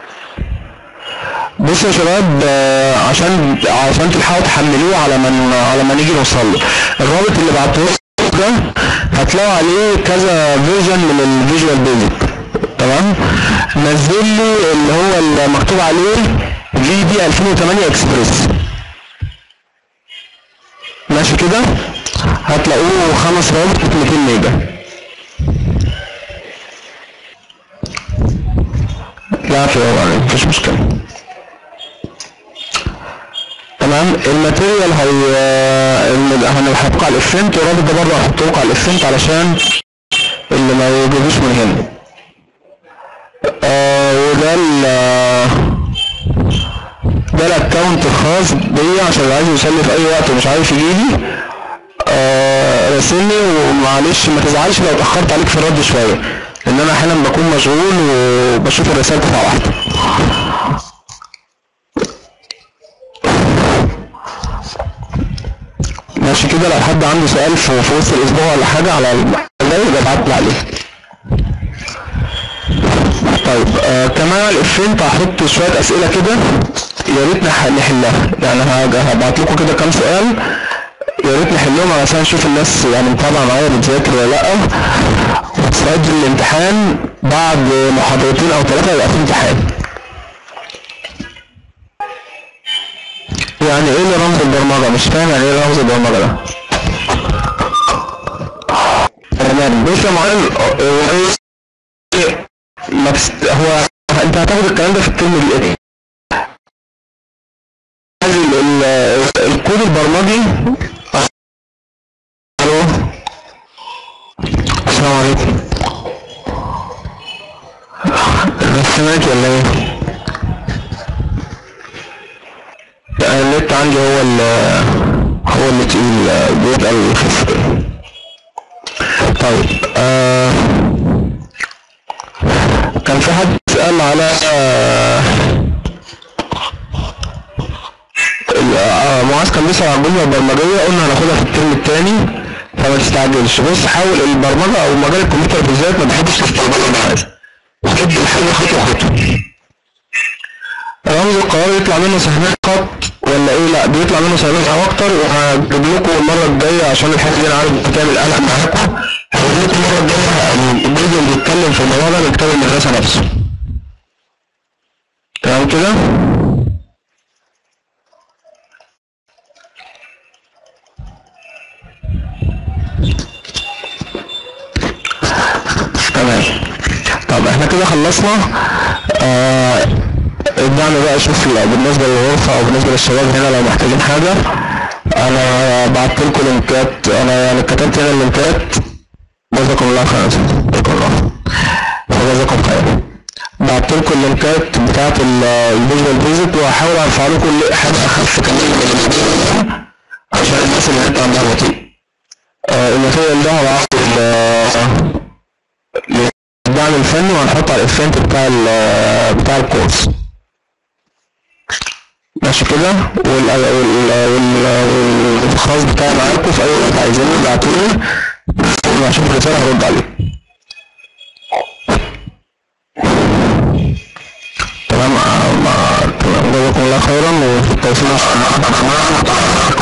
بصوا يا شباب آه، عشان عشان تلحقوا تحملوه على ما على ما نيجي نوصل له الرابط اللي بعته لكم ده هتلاقوا عليه كذا فيرجن من الفيجوال بيزك تمام نزل لي اللي هو اللي مكتوب عليه في دي 2008 اكسبريس ماشي كده هتلاقوه خمس روابط 200 ميجا لا في يعني مفيش مشكله تمام الماتيريال هي الم- هنحطه على الافنت والرابط ده برضه هحطه لكم على الافنت علشان اللي ما يجيبوش من هنا آه وده ال ده الاكونت الخاص بيا عشان اللي عايز يوصل في اي وقت ومش عارف يجيلي آه راسلني ومعلش ما تزعلش لو اتاخرت عليك في الرد شويه لان انا احيانا بكون مشغول وبشوف الرسائل دفعه واحده ماشي كده لو حد عنده سؤال في في وسط الاسبوع ولا حاجه على الموبايل يبقى ابعت لي عليه طيب آه كمان الافنت هحط شويه اسئله كده يا ريت نح- نحلها يعني هاج- هبعت لكم كده كام سؤال يا ريت نحلهم علشان نشوف الناس يعني متابعه معايا بتذاكر ولا لا وتستعد للامتحان بعد محاضرتين او ثلاثه يبقى في امتحان يعني ايه اللي رمز البرمجه مش فاهم يعني ايه رمز البرمجه ده تمام بص يا معلم هو إيه؟ ما تست... هو انت هتاخد الكلام ده في الترم الجاي هذه ال- ال- الكود البرمجي الو السلام عليكم بس سمعت ولا ايه؟ لا، انا النت عندي هو ال هو اللي تقيل بيبقى يخف طيب آه كان في حد سأل على آه ال- آه، معاذ كان بيسأل على الجملة البرمجية قلنا هناخدها في الترم الثاني فما تستعجلش بص حاول البرمجة أو مجال الكمبيوتر بالذات ما تحبش تستعجل معاذ وتحب الحاجة خطوة خطوة رمز القرار يطلع منه سهمين خط ولا ايه لا بيطلع منه سهمين او اكتر وهجيب لكم المره الجايه عشان الحته دي انا عارف بتعمل قلق معاكم هجيب لكم المره الجايه الفيديو اللي بيتكلم في الموضوع ده من كتاب المدرسه نفسه تمام كده تمام طب احنا كده خلصنا آه ارجعنا بقى اشوف ال- بالنسبه للغرفه او بالنسبه للشباب هنا لو محتاجين حاجه انا بعت لكم لينكات انا يعني كتبت هنا اللينكات جزاكم الله خيرا جزاكم الله فجزاكم خير بعت لكم اللينكات بتاعت ال- الفيجوال فيزيت وهحاول ارفع لكم اللي- حاجه اخف كمان من الفيديو عشان الناس اللي انت عندها بطيء آه الماتيريال ده هبعته ال- الدعم الفني وهنحط على الايفنت بتاع ال- بتاع الكورس ماشي كده وال وال وال والخاص بتاعي معاكم في اي وقت عايزينه ابعتولي وهشوف الرساله هرد عليه تمام آه، مع- تمام جزاكم الله خيرا وفي التوفيق